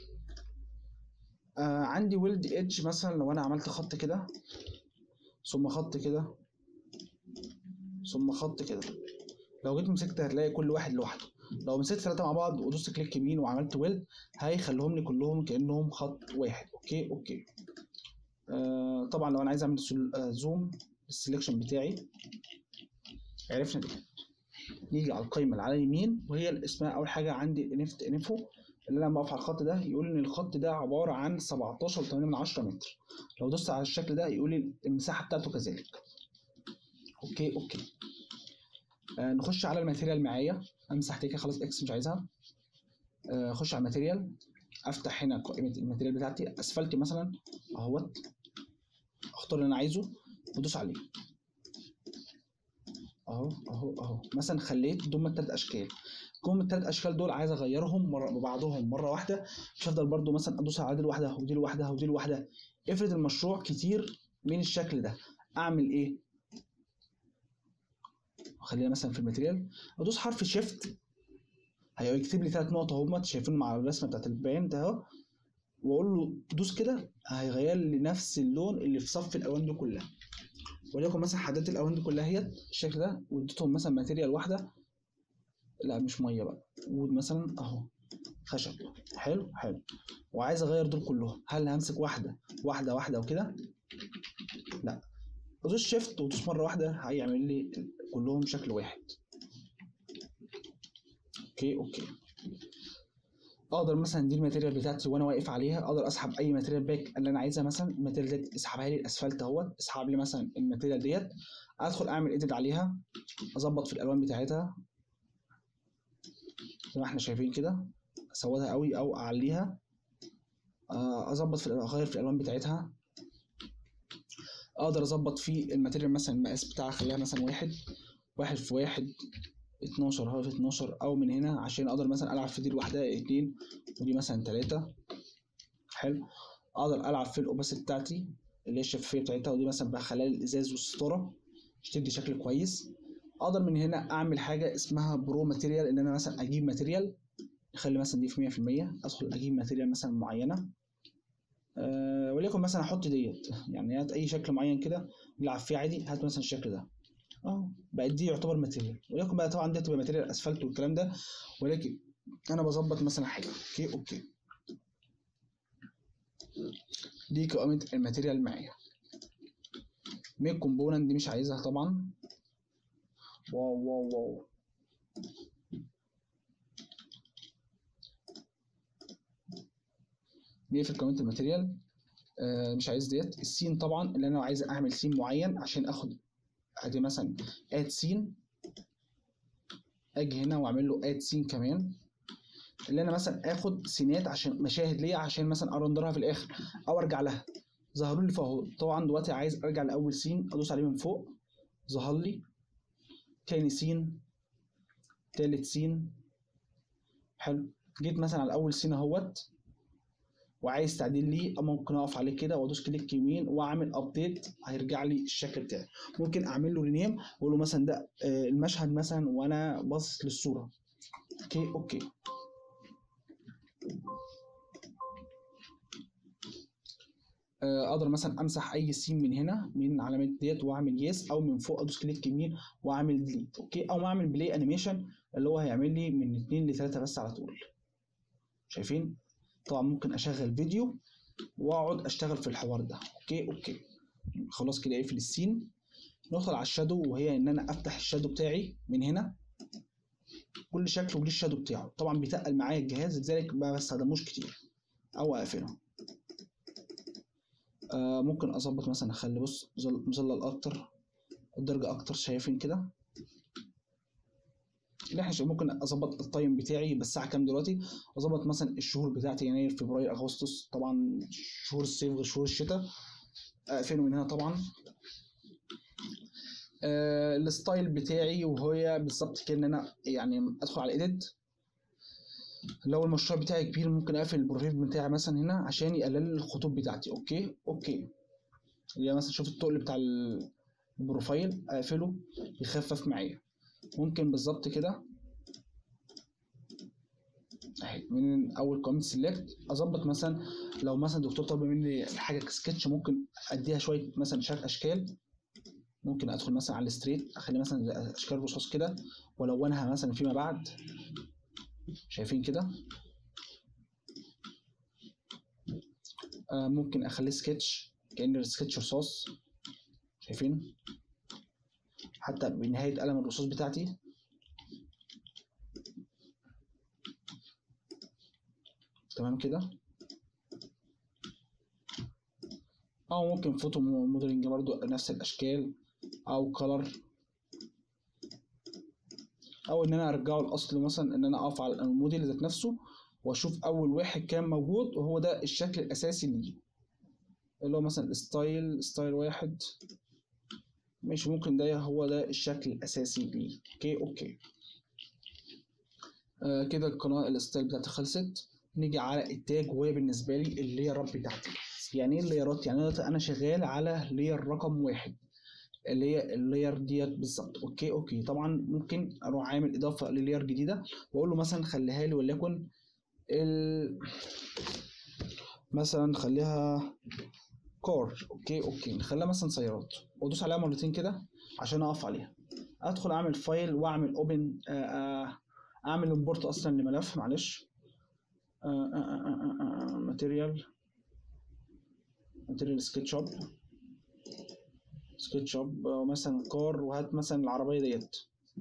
آه عندي ويلد ايدج مثلا لو انا عملت خط كده ثم خط كده ثم خط كده لو جيت مسكت هتلاقي كل واحد لوحده لو مسكت ثلاثة مع بعض ودوست كليك يمين وعملت ويلد هيخليهم لي كلهم كأنهم خط واحد اوكي اوكي آه طبعا لو انا عايز اعمل آه زوم السلكشن بتاعي عرفنا دي نيجي على القائمة اللي على اليمين وهي اللي اسمها أول حاجة عندي انفت انفو اللي أنا لما أقف على الخط ده يقول إن الخط ده عبارة عن 17.8 من 10 متر لو دوست على الشكل ده يقول لي المساحة بتاعته كذلك أوكي أوكي آه نخش على الماتيريال معايا أمسح دي كده خلاص إكس مش عايزها آه أخش على الماتيريال أفتح هنا قائمة الماتيريال بتاعتي أسفلتي مثلا أهوت أختار اللي أنا عايزه وأدوس عليه اهو اهو اهو مثلا خليت دول التلات اشكال كم التلات اشكال دول عايز اغيرهم مره ببعضهم مره واحده مش هفضل برضو مثلا ادوس على دي لوحدها ودي لوحدها ودي لوحدها افرض المشروع كتير من الشكل ده اعمل ايه خلينا مثلا في الماتيريال ادوس حرف شيفت هيكتب لي ثلاث نقط اهو شايفينهم على الرسمه بتاعت البيان ده اهو واقول له دوس كده هيغير لي نفس اللون اللي في صف الالوان دي كلها وليكن مثلا حددت الالوان دي كلها هي الشكل ده واديتهم مثلا ماتيريال واحده لا مش ميه بقى وود مثلا اهو خشب حلو حلو وعايز اغير دول كلهم هل همسك واحده واحده واحده وكده لا ادوس شيفت وادوس مره واحده هيعمل لي كلهم شكل واحد اوكي اوكي اقدر مثلا دي الماتيريال بتاعتي وانا واقف عليها اقدر اسحب اي ماتيريال باك اللي انا عايزها مثلا الماتيريال ديت اسحبها لي الاسفلت اهوت اسحب لي مثلا الماتيريال ديت ادخل اعمل ايديت عليها اظبط في الالوان بتاعتها زي ما احنا شايفين كده اسودها قوي او اعليها اظبط في اغير في الالوان بتاعتها اقدر اظبط في الماتيريال مثلا المقاس بتاعها اخليها مثلا واحد واحد في واحد 12 اهو في 12 او من هنا عشان اقدر مثلا العب في دي لوحدها اتنين ودي مثلا تلاتة حلو اقدر العب في الاوباسيتي بتاعتي اللي هي الشفافيه بتاعتها ودي مثلا بخليها الازاز والستاره تدي شكل كويس اقدر من هنا اعمل حاجه اسمها برو ماتيريال ان انا مثلا اجيب ماتيريال اخلي مثلا دي في 100% ادخل اجيب ماتيريال مثلا معينه أه وليكن مثلا احط ديت يعني هات اي شكل معين كده نلعب فيه عادي هات مثلا الشكل ده اه بقت دي يعتبر ماتيريال ولكن بقى طبعا دي تبقى ماتيريال اسفلت والكلام ده ولكن انا بظبط مثلا حاجه اوكي اوكي دي قائمه الماتيريال معايا ميك كومبوننت دي مش عايزها طبعا واو واو واو دي في قائمه الماتيريال آه مش عايز ديت السين طبعا اللي انا عايز اعمل سين معين عشان اخد ادي مثلا اد سين اجي هنا واعمل له اد سين كمان اللي انا مثلا اخد سينات عشان مشاهد ليا عشان مثلا ارندرها في الاخر او ارجع لها ظهروا لي فوق طبعا دلوقتي عايز ارجع لاول سين ادوس عليه من فوق ظهر لي تاني سين تالت سين حلو جيت مثلا على اول سين اهوت وعايز تعديل ليه ممكن اقف عليه كده وادوس كليك يمين واعمل ابديت هيرجع لي الشكل بتاعي ممكن اعمل له رينيم واقول له مثلا ده المشهد مثلا وانا باصص للصوره اوكي اوكي اقدر مثلا امسح اي سين من هنا من علامات ديت واعمل يس او من فوق ادوس كليك يمين واعمل ديليت اوكي او اعمل بلاي انيميشن اللي هو هيعمل لي من 2 ل 3 بس على طول شايفين طبعا ممكن اشغل فيديو واقعد اشتغل في الحوار ده اوكي اوكي خلاص كده اقفل السين ندخل على الشادو وهي ان انا افتح الشادو بتاعي من هنا كل شكل وليه الشادو بتاعه طبعا بيتقل معايا الجهاز لذلك ما بستخدموش كتير او اقفله آه ممكن اظبط مثلا اخلي بص مظل- مظلل اكتر الدرجه اكتر شايفين كده اللي احنا شايف- ممكن اظبط التايم بتاعي يبقى الساعه كام دلوقتي اظبط مثلا الشهور بتاعتي يناير فبراير اغسطس طبعا شهور الصيف غير شهور الشتاء اقفله من هنا طبعا آه الستايل بتاعي وهي بالظبط كده ان انا يعني ادخل على الايديت لو المشروع بتاعي كبير ممكن اقفل البروفيل بتاعي مثلا هنا عشان يقلل لي الخطوط بتاعتي اوكي اوكي يعني مثلا شوف التقل بتاع ال- البروفايل اقفله يخفف معايا ممكن بالظبط كده اهي من اول كومنت سيلكت اظبط مثلا لو مثلا دكتور طلب مني حاجه سكتش ممكن اديها شويه مثلا شكل اشكال ممكن ادخل مثلا على الستريت اخلي مثلا اشكال رصاص كده والونها مثلا فيما بعد شايفين كده آه ممكن اخليه سكتش كأن السكتش رصاص شايفين حتى بنهاية قلم الرصاص بتاعتي تمام كده او ممكن فوتو موديلنج برضو نفس الاشكال او كلر او ان انا ارجعه لاصله مثلا ان انا اقف على الموديل ذات نفسه واشوف اول واحد كان موجود وهو ده الشكل الاساسي ليه اللي هو مثلا ستايل ستايل واحد مش ممكن ده هو ده الشكل الاساسي ليه اوكي اوكي آه كده القناه الستايل بتاعتي خلصت نيجي على التاج وهي بالنسبه لي الليرات بتاعتي يعني ايه الليرات يعني أنا- انا شغال على لير رقم واحد اللي هي اللير ديت بالظبط اوكي اوكي طبعا ممكن اروح عامل اضافه للير جديده واقول له مثلا خليها لي وليكن ال... مثلا خليها كار اوكي اوكي نخليها مثلا سيارات وادوس عليها مرتين كده عشان اقف عليها ادخل اعمل فايل واعمل اوبن اعمل امبورت اصلا لملف معلش ماتيريال ماتيريال سكتش اب سكتش اب مثلا كار وهات مثلا العربيه ديت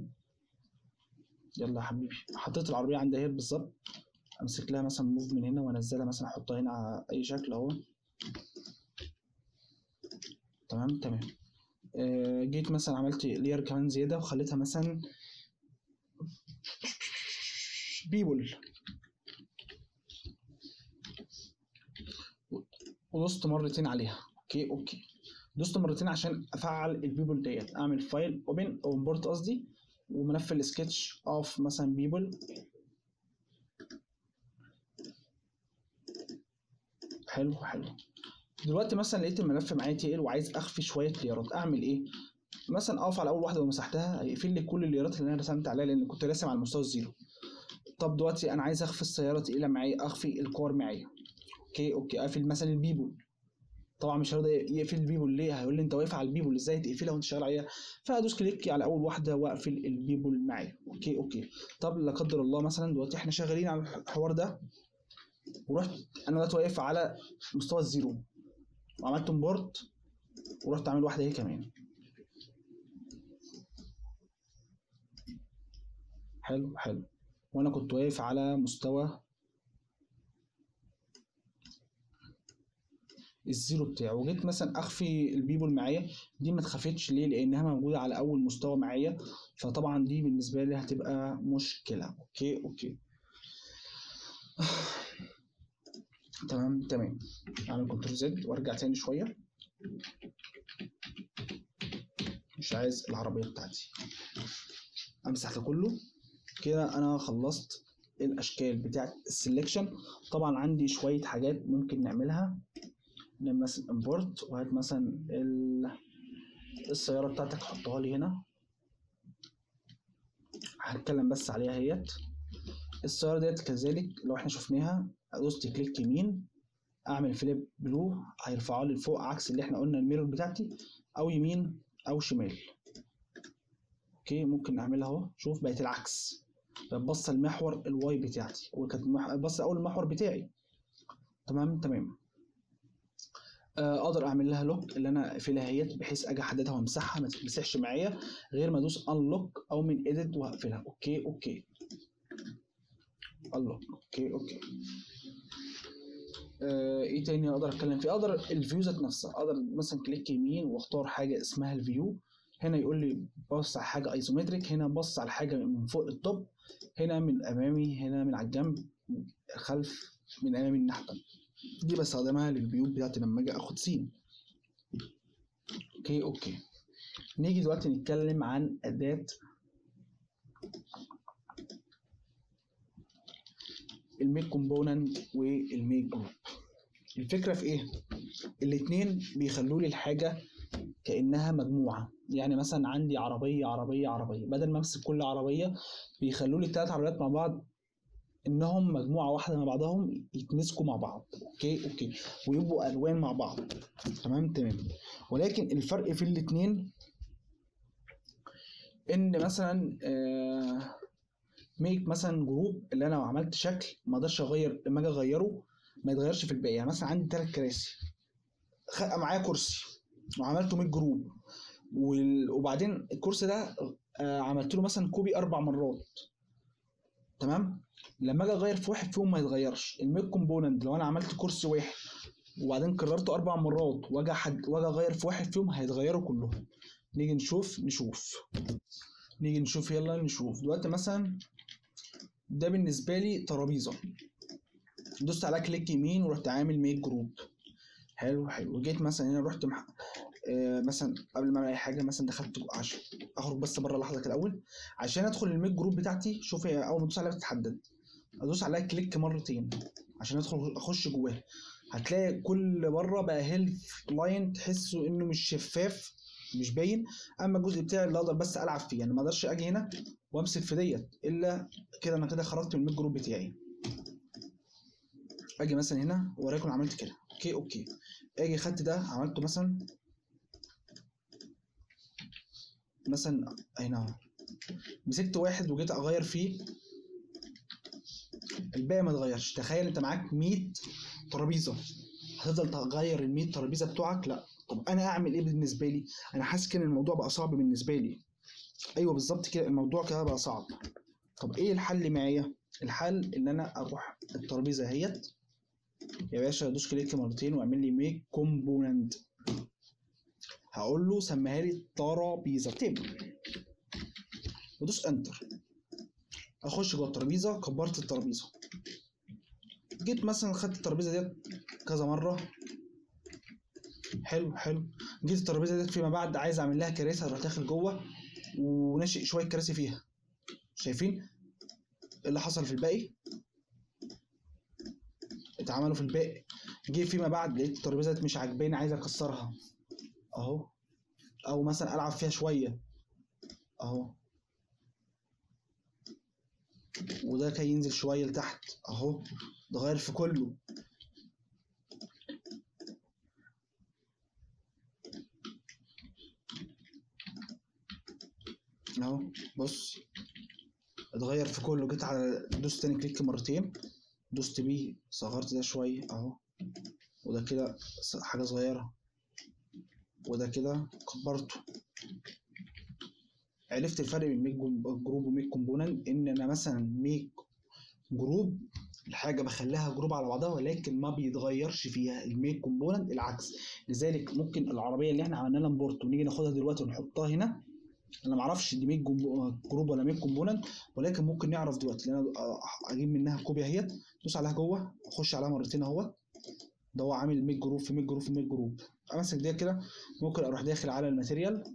يلا يا حبيبي حطيت العربيه عند اهي بالظبط امسك لها مثلا موف من هنا وانزلها مثلا احطها هنا على اي شكل اهو تمام تمام آه، جيت مثلا عملت لير كمان زياده وخليتها مثلا بيبول ودوست مرتين عليها اوكي اوكي دوست مرتين عشان افعل البيبول ديت اعمل فايل اوبن او امبورت قصدي وملف السكتش اوف مثلا بيبول حلو حلو دلوقتي مثلا لقيت الملف معايا تقل وعايز اخفي شويه ليرات اعمل ايه مثلا اقف على اول واحده ومسحتها هيقفل لي كل الليرات اللي انا رسمت عليها لان كنت راسم على المستوى الزيرو طب دلوقتي انا عايز اخفي السياره تقيله معايا اخفي الكور معايا اوكي اوكي اقفل مثلا البيبول طبعا مش هيرضى يقفل البيبول ليه هيقول لي انت واقف على البيبول ازاي تقفلها وانت شغال عليها فادوس كليك على اول واحده واقفل البيبول معايا اوكي اوكي طب لا قدر الله مثلا دلوقتي احنا شغالين على الحوار ده ورحت انا دلوقتي واقف على مستوى الزيرو وعملت امبورت ورحت عامل واحده هي كمان حلو حلو وانا كنت واقف على مستوى الزيرو بتاعه وجيت مثلا اخفي البيبول معايا دي ما اتخفتش ليه لانها موجوده على اول مستوى معايا فطبعا دي بالنسبه لي هتبقى مشكله اوكي اوكي تمام تمام اعمل كنترول زد وارجع تاني شويه مش عايز العربيه بتاعتي امسح ده كله كده انا خلصت الاشكال بتاعت السلكشن طبعا عندي شويه حاجات ممكن نعملها نعمل مثلا امبورت وهات مثلا ال... السياره بتاعتك حطها لي هنا هنتكلم بس عليها هيت السياره ديت كذلك لو احنا شفناها دوست كليك يمين اعمل فليب بلو هيرفعها لي لفوق عكس اللي احنا قلنا الميرور بتاعتي او يمين او شمال اوكي ممكن نعملها اهو شوف بقت العكس بقت باصه المحور الواي بتاعتي وكانت مح- باصه اول المحور بتاعي تمام تمام آه، اقدر اعمل لها لوك اللي انا اقفلها هيت بحيث اجي احددها وامسحها ما تتمسحش معايا غير ما ادوس انلوك او من ايديت واقفلها اوكي اوكي انلوك اوكي اوكي آه ايه تاني اقدر اتكلم فيه اقدر الفيو ذات نفسها اقدر مثلا كليك يمين واختار حاجه اسمها الفيو هنا يقول لي بص على حاجه ايزومتريك هنا بص على حاجه من فوق التوب هنا من امامي هنا من على الجنب خلف من امامي الناحيه التانية. دي بستخدمها للفيو بتاعتي لما اجي اخد سين اوكي اوكي نيجي دلوقتي نتكلم عن اداه الميك كومبوننت والميك جروب الفكره في ايه الاتنين بيخلوا لي الحاجه كانها مجموعه يعني مثلا عندي عربيه عربيه عربيه بدل ما امسك كل عربيه بيخلوا لي الثلاث عربيات مع بعض انهم مجموعه واحده مع بعضهم يتمسكوا مع بعض اوكي اوكي ويبقوا الوان مع بعض تمام تمام ولكن الفرق في الاتنين ان مثلا آه ميك مثلا جروب اللي انا لو عملت شكل ما اقدرش اغير لما اجي اغيره ما يتغيرش في الباقي يعني مثلا عندي ثلاث كراسي خ- معايا كرسي وعملته 100 جروب وال- وبعدين الكرسي ده آه، عملت له مثلا كوبي اربع مرات تمام لما اجي اغير في واحد فيهم ما يتغيرش الميك كومبوننت لو انا عملت كرسي واحد وبعدين كررته اربع مرات واجي حد واجي اغير في واحد فيهم هيتغيروا كلهم نيجي نشوف نشوف نيجي نشوف يلا نشوف دلوقتي مثلا ده بالنسبه لي ترابيزه دوست على كليك يمين ورحت عامل ميك جروب حلو حلو جيت مثلا هنا رحت مح... آه مثلا قبل ما اعمل اي حاجه مثلا دخلت جو- عشان اخرج بس بره لحظه كده الاول عشان ادخل الميك جروب بتاعتي شوف هي اول ما ادوس عليها بتتحدد ادوس عليها كليك مرتين عشان ادخل اخش جواها هتلاقي كل مره بقى هيلث لاين تحسه انه مش شفاف مش باين اما الجزء بتاعي اللي اقدر بس العب فيه يعني ما اقدرش اجي هنا وامسك في ديت الا كده انا كده خرجت من الميك جروب بتاعي اجي مثلا هنا وليكن عملت كده اوكي اوكي اجي خدت ده عملته مثلا مثلا هنا اهو. مسكت واحد وجيت اغير فيه الباقي ما اتغيرش تخيل انت معاك 100 ترابيزه هتفضل تغير ال 100 ترابيزه بتوعك لا طب انا اعمل ايه بالنسبه لي انا حاسس كده ان الموضوع بقى صعب بالنسبه لي ايوه بالظبط كده الموضوع كده بقى صعب طب ايه الحل معايا الحل ان انا اروح الترابيزه اهيت يا باشا ادوس كليك مرتين واعمل لي ميك كومبوننت هقول له سميها لي ترابيزه تيبل ودوس انتر اخش جوه الترابيزه كبرت الترابيزه جيت مثلا خدت الترابيزه ديت كذا مره حلو حلو جيت الترابيزه ديت فيما بعد عايز اعمل لها كراسي اروح داخل جوه وناشئ شويه كراسي فيها شايفين إيه اللي حصل في الباقي اتعملوا في الباقي جه فيما بعد لقيت الترابيزه ديت مش عاجباني عايز اكسرها اهو او مثلا العب فيها شويه اهو وده كان ينزل شويه لتحت اهو ده غير في كله اهو بص اتغير في كله جيت على دوست تاني كليك مرتين دوست بيه صغرت ده شويه اهو وده كده س- حاجه صغيره وده كده كبرته عرفت الفرق بين ميك جروب وميك كومبوننت ان انا مثلا ميك جروب الحاجه بخليها جروب على بعضها ولكن ما بيتغيرش فيها الميك كومبوننت العكس لذلك ممكن العربيه اللي احنا عملنا لها امبورت ونيجي ناخدها دلوقتي ونحطها هنا انا ما اعرفش دي ميك جروب ولا ميك كومبوننت ولكن ممكن نعرف دلوقتي لان انا اجيب منها كوبي اهيت دوس عليها جوه اخش عليها مرتين اهوت ده هو عامل ميك جروب في ميك جروب في ميك جروب امسك دي كده ممكن اروح داخل على الماتيريال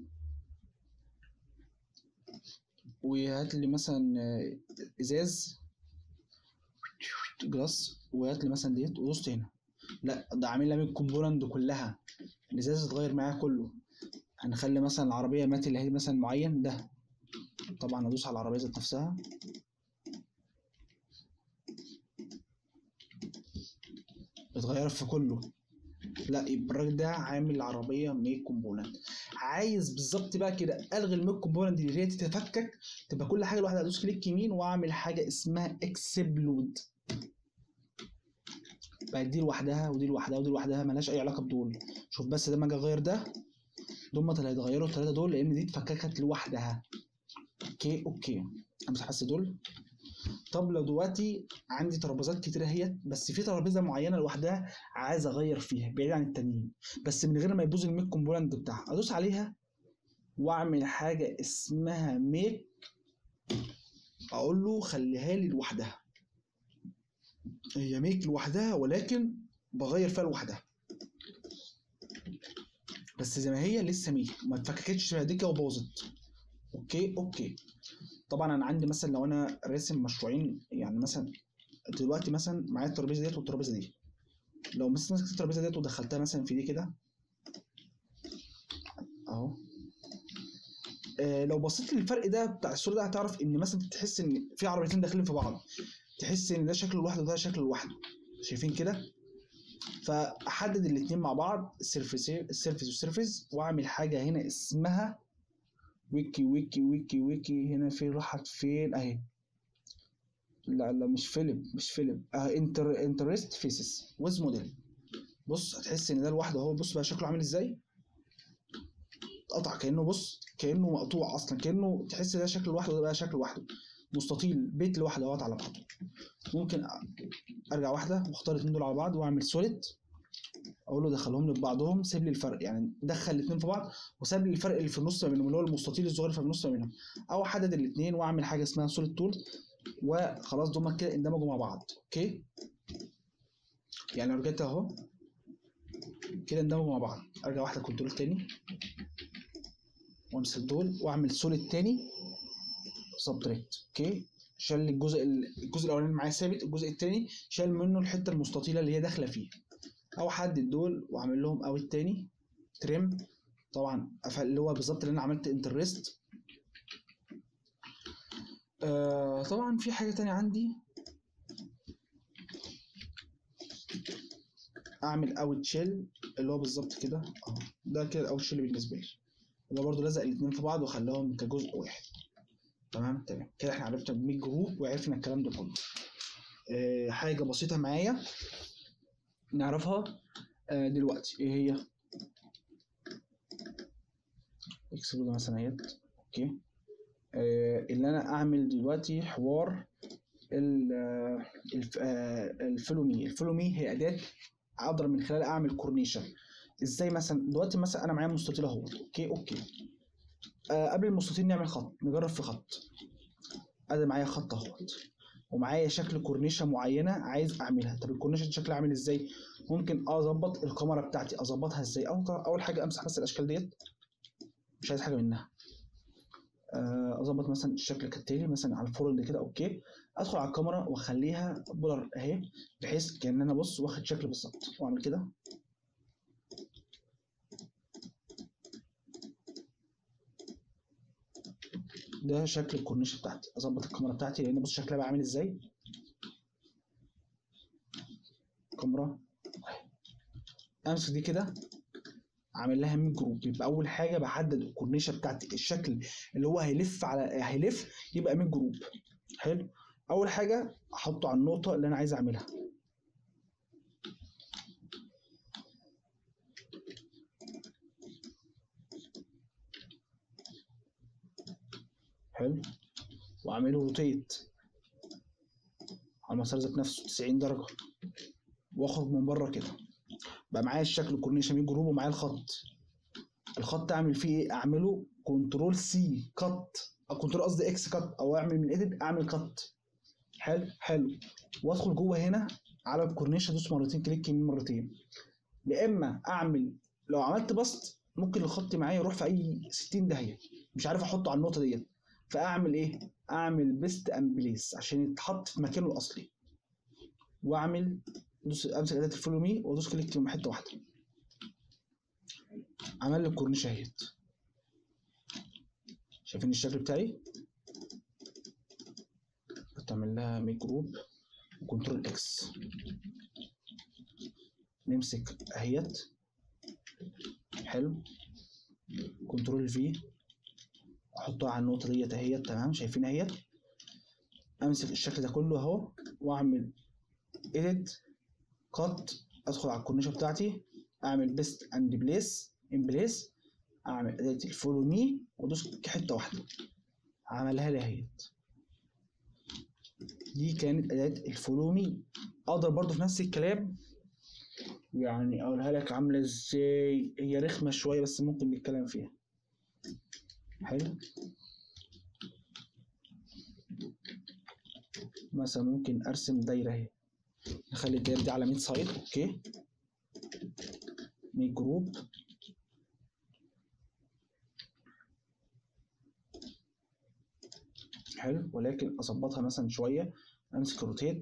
وهات لي مثلا آه، ازاز جلاس وهات لي مثلا ديت ودوست هنا لا ده عامل لها ميك كومبوننت كلها الازاز اتغير معايا كله هنخلي مثلا العربيه مات اللي هي مثلا معين ده طبعا ادوس على العربيه ذات نفسها اتغيرت في كله لا يبقى الراجل ده عامل العربيه ميك كومبوننت عايز بالظبط بقى كده الغي الميك كومبوننت اللي هي تتفكك تبقى كل حاجه لوحدها ادوس كليك يمين واعمل حاجه اسمها اكسبلود بقى دي لوحدها ودي لوحدها ودي لوحدها ملهاش اي علاقه بدول شوف بس لما اجي اغير ده دول اللي هيتغيروا الثلاثه دول لان دي اتفككت لوحدها اوكي اوكي امسح بس دول طب لو دلوقتي عندي ترابيزات كتير اهيت بس في ترابيزه معينه لوحدها عايز اغير فيها بعيد عن التانيين بس من غير ما يبوظ الميك كومبوننت بتاعها ادوس عليها واعمل حاجه اسمها ميك اقول له خليها لي لوحدها هي ميك لوحدها ولكن بغير فيها لوحدها بس زي ما هي لسه ميك ما اتفككتش شبه دي كده وباظت اوكي اوكي طبعا انا عندي مثلا لو انا راسم مشروعين يعني مثلا دلوقتي مثلا معايا الترابيزه ديت والترابيزه دي لو مثلا مسكت الترابيزه ديت ودخلتها مثلا في دي كده اهو آه لو بصيت للفرق ده بتاع الصوره ده هتعرف ان مثلا تحس ان في عربيتين داخلين في بعض تحس ان ده شكله لوحده وده شكله لوحده شايفين كده فاحدد الاتنين مع بعض السيرفيس السيرفيس والسيرفيس واعمل حاجه هنا اسمها ويكي ويكي ويكي ويكي هنا فين راحت فين اهي لا لا مش فيلم مش فيلم اه انتر انترست فيسز ويز موديل بص هتحس ان ده لوحده اهو بص بقى شكله عامل ازاي اتقطع كانه بص كانه مقطوع اصلا كانه تحس ده شكل لوحده وده بقى شكل لوحده مستطيل بيت لوحده اهوت على بعضه ممكن ارجع واحده واختار الاثنين دول على بعض واعمل سوليد اقول له دخلهم لي في بعضهم سيب لي الفرق يعني دخل الاثنين في بعض وساب لي الفرق اللي في النص ما بينهم اللي هو المستطيل الصغير في النص ما بينهم او احدد الاثنين واعمل حاجه اسمها سوليد تول وخلاص دول كده اندمجوا مع بعض اوكي يعني لو رجعت اهو كده اندمجوا مع بعض ارجع واحده كنترول تاني وامسك دول واعمل سوليد تاني سبتراكت اوكي شال لي الجزء الجزء الاولاني معايا ثابت الجزء التاني شال منه الحته المستطيله اللي هي داخله فيه او احدد دول واعمل لهم اوت تاني تريم طبعا اللي هو بالظبط اللي انا عملت انترست آه طبعا في حاجه تانية عندي اعمل اوت شيل اللي هو بالظبط كده اهو ده كده الاوت شيل بالنسبه لي اللي هو برضه لزق الاثنين في بعض وخلاهم كجزء واحد تمام تمام كده احنا عرفنا بميك جروب وعرفنا الكلام ده كله آه حاجه بسيطه معايا نعرفها آه دلوقتي ايه هي اكسبلود مثلا اهيت اوكي آه اللي انا اعمل دلوقتي حوار الف... آه الفلومي الفلومي هي اداه اقدر من خلالها اعمل كورنيشن ازاي مثلا دلوقتي مثلا انا معايا مستطيل اهو اوكي اوكي آه قبل المستطيل نعمل خط نجرب في خط ادي معايا خط اهوت ومعايا شكل كورنيشه معينه عايز اعملها طب الكورنيشه شكلها عامل ازاي ممكن اظبط الكاميرا بتاعتي اظبطها ازاي اول اول حاجه امسح بس الاشكال ديت مش عايز حاجه منها اظبط مثلا الشكل كالتالي مثلا على الفورلد كده اوكي ادخل على الكاميرا واخليها بلر اهي بحيث كان انا بص واخد شكل بالظبط واعمل كده ده شكل الكورنيش بتاعتي اظبط الكاميرا بتاعتي لان بص شكلها بقى عامل ازاي كاميرا امسك دي كده عامل لها مين جروب يبقى اول حاجه بحدد الكورنيشه بتاعتي الشكل اللي هو هيلف على هيلف يبقى مين جروب حلو اول حاجه احطه على النقطه اللي انا عايز اعملها حلو واعمله روتيت على المسار ذات نفسه 90 درجه واخرج من بره كده بقى معايا الشكل الكورنيشه مين جروب ومعايا الخط الخط اعمل فيه ايه اعمله كنترول سي كات او كنترول قصدي اكس كات او اعمل من ايديت اعمل كات حلو حلو وادخل جوه هنا على الكورنيش ادوس مرتين كليك يمين مرتين يا اما اعمل لو عملت بسط ممكن الخط معايا يروح في اي 60 داهيه مش عارف احطه على النقطه ديت فاعمل ايه اعمل بيست اند بليس عشان يتحط في مكانه الاصلي واعمل دوس امسك اداه الفولو مي وادوس كليك يوم حته واحده عمل لي الكورنيش اهيت شايفين الشكل بتاعي كنت اعمل لها ميك جروب وكنترول اكس نمسك اهيت حلو كنترول في احطها على النقطه ديت اهيت تمام شايفين اهيت امسك الشكل ده كله اهو واعمل edit cut ادخل على الكورنيشه بتاعتي اعمل بيست اند بليس ان بليس اعمل اداه الفولو مي وادوس حته واحده عملها لي اهيت دي كانت اداه الفولومي اقدر برضو في نفس الكلام يعني اقولها لك عامله ازاي هي رخمه شويه بس ممكن نتكلم فيها حلو مثلا ممكن ارسم دايره اهي نخلي الدايره دي على 100 سايد اوكي 100 جروب حلو ولكن اظبطها مثلا شويه امسك روتيت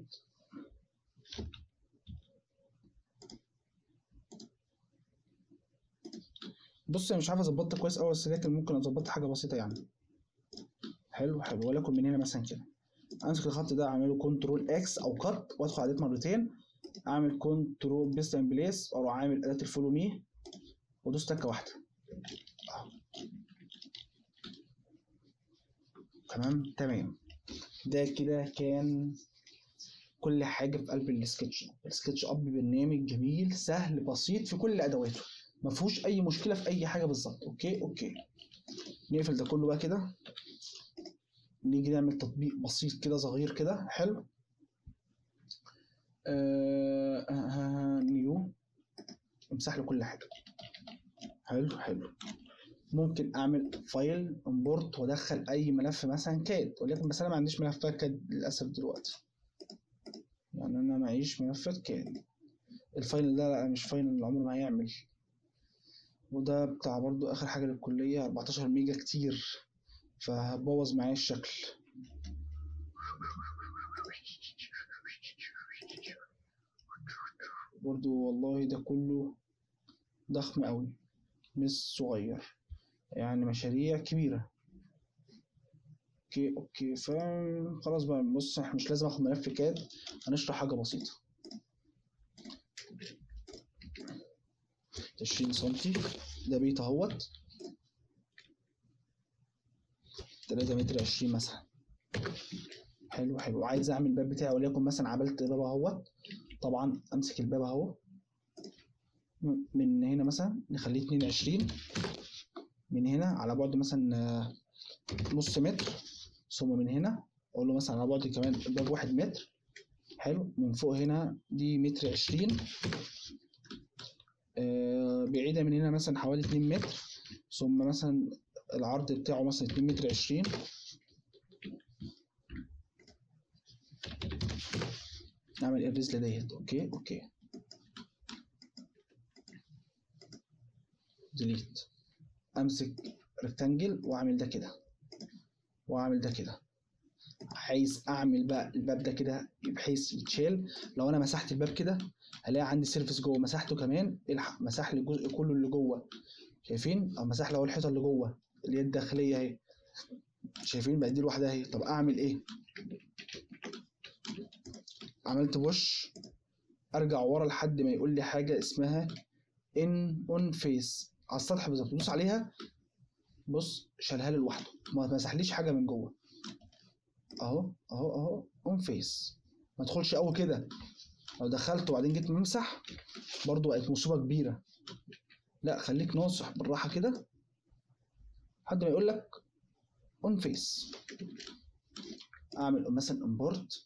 بص انا مش عارف اظبطها كويس قوي بس لكن ممكن اظبطها حاجه بسيطه يعني حلو حلو ولكن من هنا مثلا كده امسك الخط ده اعمله كنترول اكس او كات وادخل عليه مرتين اعمل كنترول بيست اند بليس واروح عامل اداه الفولو مي وادوس تكه واحده أهو. تمام تمام ده كده كان كل حاجه في قلب السكتش السكتش اب برنامج جميل سهل بسيط في كل ادواته ما فيهوش اي مشكله في اي حاجه بالظبط اوكي اوكي نقفل ده كله بقى كده نيجي نعمل تطبيق بسيط كده صغير كده حلو آه آه آه نيو امسح له كل حاجه حلو حلو ممكن اعمل فايل امبورت وادخل اي ملف مثلا كاد ولكن بس انا ما عنديش ملفات كاد للاسف دلوقتي يعني انا معيش ملفات كاد الفايل ده لا مش فايل اللي عمره ما هيعمل وده بتاع برضو اخر حاجه للكليه 14 ميجا كتير فهبوظ معايا الشكل برضو والله ده كله ضخم قوي مش صغير يعني مشاريع كبيرة اوكي اوكي فاهم خلاص بقى بص احنا مش لازم اخد ملف كاد هنشرح حاجة بسيطة عشرين سنتي ده بيت اهوت تلاتة متر عشرين مثلا حلو حلو عايز اعمل الباب بتاعي وليكن مثلا عملت باب اهوت طبعا امسك الباب اهو من هنا مثلا نخليه اتنين وعشرين من هنا على بعد مثلا آه، نص متر ثم من هنا اقول له مثلا على بعد كمان الباب واحد متر حلو من فوق هنا دي متر عشرين آه، بعيدة من هنا مثلا حوالي اتنين متر ثم مثلا العرض بتاعه مثلا اتنين متر عشرين نعمل ايه الرزلة ديت اوكي اوكي ديليت امسك ريكتانجل واعمل ده كده واعمل ده كده عايز اعمل بقى الباب ده كده بحيث يتشال لو انا مسحت الباب كده هلاقي عندي سيرفيس جوه مسحته كمان الحق مسح لي الجزء كله اللي جوه شايفين او مسح لي اهو الحيطه اللي جوه اللي هي الداخليه اهي شايفين بقى دي لوحدها اهي طب اعمل ايه عملت بوش ارجع ورا لحد ما يقول لي حاجه اسمها ان اون فيس على السطح بالظبط دوس عليها بص شالها لي لوحده ما مسحليش حاجه من جوه اهو اهو اهو اون فيس ما تدخلش قوي كده لو دخلت وبعدين جيت ممسح برضو بقت مصيبه كبيره لا خليك ناصح بالراحه كده لحد ما يقول لك اون فيس اعمل مثلا امبورت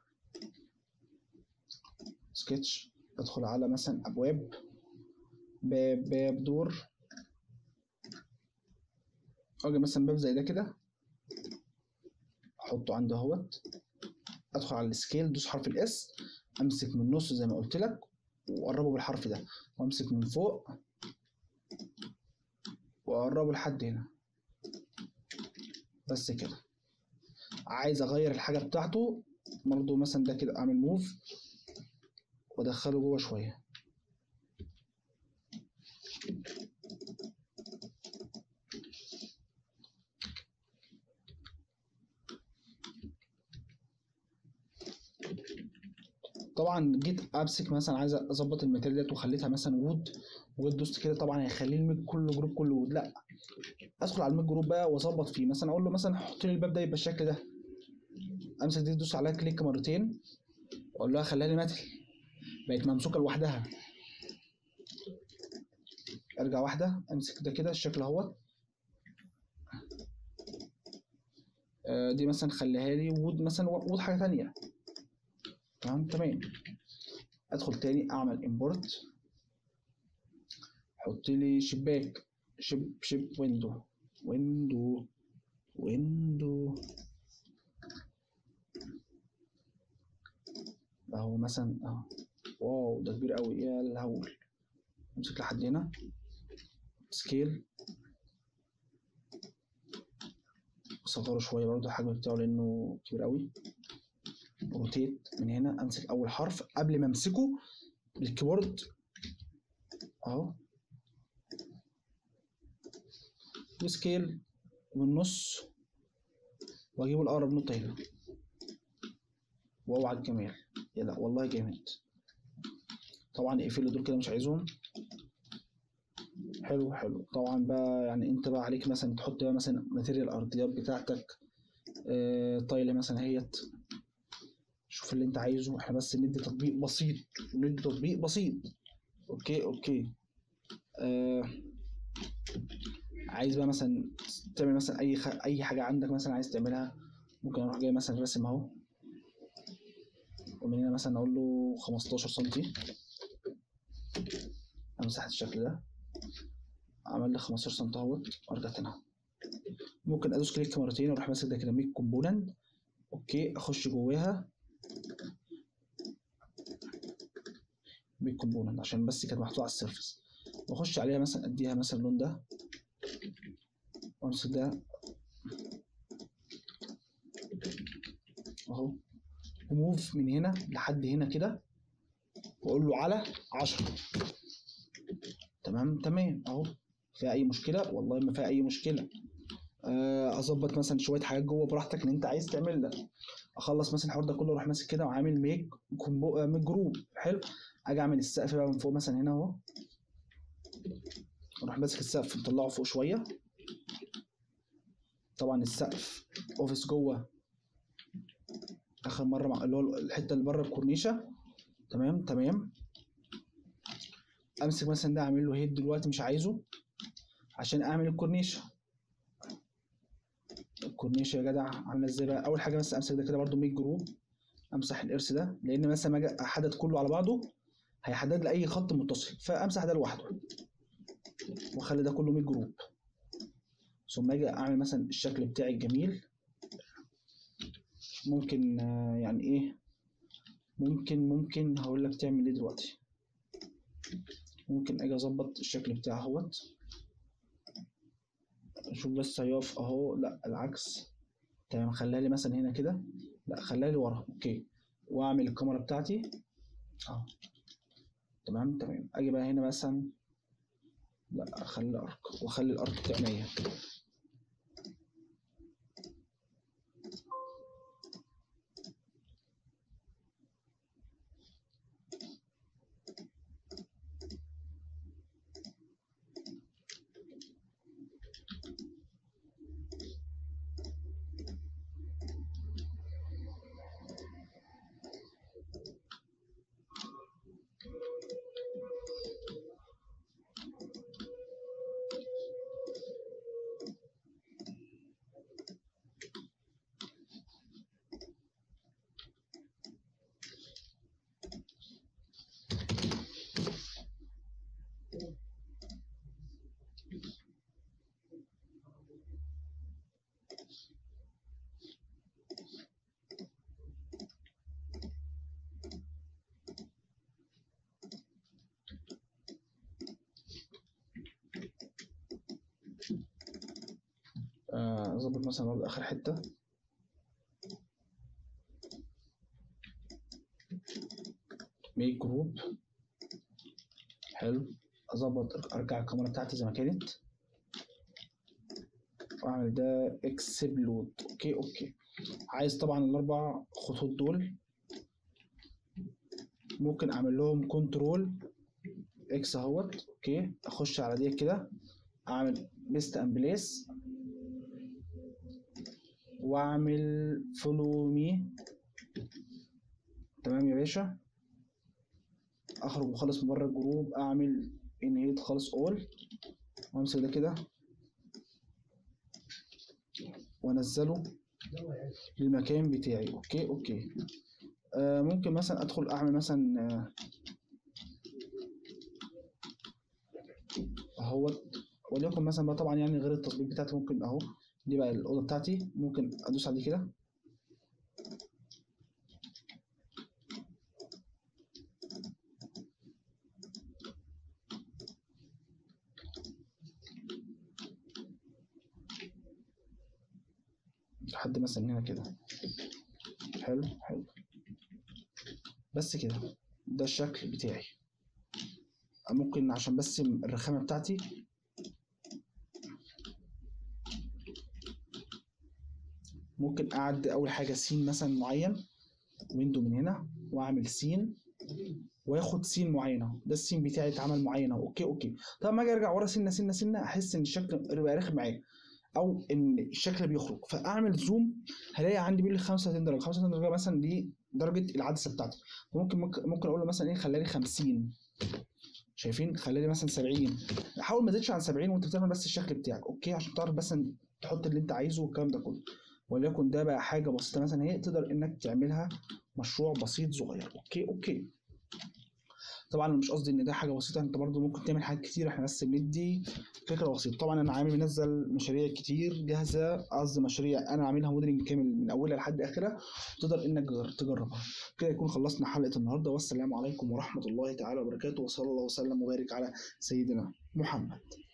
سكتش ادخل على مثلا ابواب باب باب دور اجي مثلا باب زي ده كده احطه عندي اهوت ادخل على السكيل دوس حرف الاس امسك من النص زي ما قلت لك واقربه بالحرف ده وامسك من فوق واقربه لحد هنا بس كده عايز اغير الحاجه بتاعته برضه مثلا ده كده اعمل موف وادخله جوه شويه طبعا جيت امسك مثلا عايز اظبط الماتيريال ديت وخليتها مثلا وود وجيت دوست كده طبعا هيخليه الميج كله جروب كله وود لا ادخل على الميج جروب بقى واظبط فيه مثلا اقول له مثلا حط لي الباب ده يبقى الشكل ده امسك دي تدوس عليها كليك مرتين واقول لها خليها لي ماتل بقت ممسوكه لوحدها ارجع واحده امسك ده كده الشكل اهوت آه، دي مثلا خليها لي وود مثلا وود حاجه تانية تمام تمام ادخل تاني اعمل امبورت حط لي شباك شب شب ويندو ويندو ويندو اهو مثلا اهو واو ده كبير قوي يا الهول امسك لحد هنا سكيل اصغره شويه برضه الحجم بتاعه لانه كبير قوي روتيت من هنا امسك اول حرف قبل ما امسكه بالكيبورد اهو وسكيل من النص واجيبه الاقرب نقطه هنا واو على الجمال يا لا والله جامد طبعا اقفل دول كده مش عايزهم حلو حلو طبعا بقى يعني انت بقى عليك مثلا تحط بقى مثلا ماتيريال الارضيات بتاعتك آه طايله مثلا اهيت شوف اللي انت عايزه احنا بس ندي تطبيق بسيط ندي تطبيق بسيط اوكي اوكي آه عايز بقى مثلا تعمل مثلا اي خ... اي حاجه عندك مثلا عايز تعملها ممكن اروح جاي مثلا راسم اهو ومن هنا مثلا اقول له 15 سنتي امسح الشكل ده عمل لي 15 سم اهوت وارجع تاني اهو ممكن ادوس كليك مرتين واروح ماسك ده كده ميك كومبوننت اوكي اخش جواها ميك كومبوننت عشان بس كانت محطوطه على السيرفس واخش عليها مثلا اديها مثلا اللون ده وامسك ده اهو وموف من هنا لحد هنا كده واقول له على 10 تمام تمام اهو فيها اي مشكله والله ما فيها اي مشكله آه، اظبط مثلا شويه حاجات جوه براحتك اللي انت عايز تعملها اخلص مثلا الحوار ده كله اروح ماسك كده وعامل ميك كومبو آه، ميك جروب حلو اجي اعمل السقف بقى من فوق مثلا هنا اهو اروح ماسك السقف مطلعه فوق شويه طبعا السقف اوفيس جوه اخر مره مع اللي هو الحته اللي بره الكورنيشه تمام تمام امسك مثلا ده اعمل له هيد دلوقتي مش عايزه عشان اعمل الكورنيشه الكورنيشه يا جدع عامله ازاي بقى اول حاجه بس امسك ده كده برده ميك جروب امسح الارث ده لان مثلا ما اجي احدد كله على بعضه هيحدد لي اي خط متصل فامسح ده لوحده واخلي ده كله ميك جروب ثم اجي اعمل مثلا الشكل بتاعي الجميل ممكن آه، يعني ايه ممكن ممكن هقول لك تعمل ايه دلوقتي ممكن اجي اظبط الشكل بتاعه اهوت شوف بس هيقف اهو لا العكس تمام خليها لي مثلا هنا كده لا خليها لي ورا اوكي واعمل الكاميرا بتاعتي اهو تمام تمام اجي بقى هنا مثلا لا اخلي ارك واخلي الارك بتاع 100 آه، اظبط مثلا برضه اخر حته ميك جروب حلو اظبط ارجع الكاميرا بتاعتي زي ما كانت واعمل ده اكسبلود اوكي اوكي عايز طبعا الاربع خطوط دول ممكن اعمل لهم كنترول اكس اهوت اوكي اخش على دي كده اعمل بيست اند بليس واعمل فولو مي تمام يا باشا اخرج وخلص من بره الجروب اعمل انهيت خالص اول وامسك ده كده وانزله للمكان بتاعي اوكي اوكي آه، ممكن مثلا ادخل اعمل مثلا آه، اهوت وليكن مثلا بقى طبعا يعني غير التطبيق بتاعتي ممكن اهو دي بقى الاوضه بتاعتي ممكن ادوس عليه كده لحد مثلا هنا كده حلو حلو بس كده ده الشكل بتاعي ممكن عشان بس الرخامة بتاعتي ممكن أعد أول حاجة سين مثلا معين ويندو من هنا وأعمل سين واخد سين معينة ده السين بتاعي اتعمل معينة أوكي أوكي طب ما أجي أرجع ورا سنة سنة سنة أحس إن الشكل بقى رخم معايا أو إن الشكل بيخرج فأعمل زوم هلاقي عندي بيقول لي 35 درجة 35 درجة مثلا دي درجة العدسة بتاعتي ممكن ممكن ممكن أقول له مثلا إيه خلاني 50 شايفين خلاني مثلا 70 حاول ما تزيدش عن 70 وانت بتعمل بس الشكل بتاعك اوكي عشان تعرف بس إن تحط اللي انت عايزه والكلام ده كله وليكن ده بقى حاجه بسيطه مثلا هي تقدر انك تعملها مشروع بسيط صغير اوكي اوكي طبعا انا مش قصدي ان ده حاجه بسيطه انت برضو ممكن تعمل حاجات كتير احنا بس بندي فكره بسيطه طبعا انا عامل منزل مشاريع كتير جاهزه قصدي مشاريع انا عاملها موديلنج كامل من اولها لحد اخرها تقدر انك تجربها كده يكون خلصنا حلقه النهارده والسلام عليكم ورحمه الله تعالى وبركاته وصلى الله وسلم وبارك على سيدنا محمد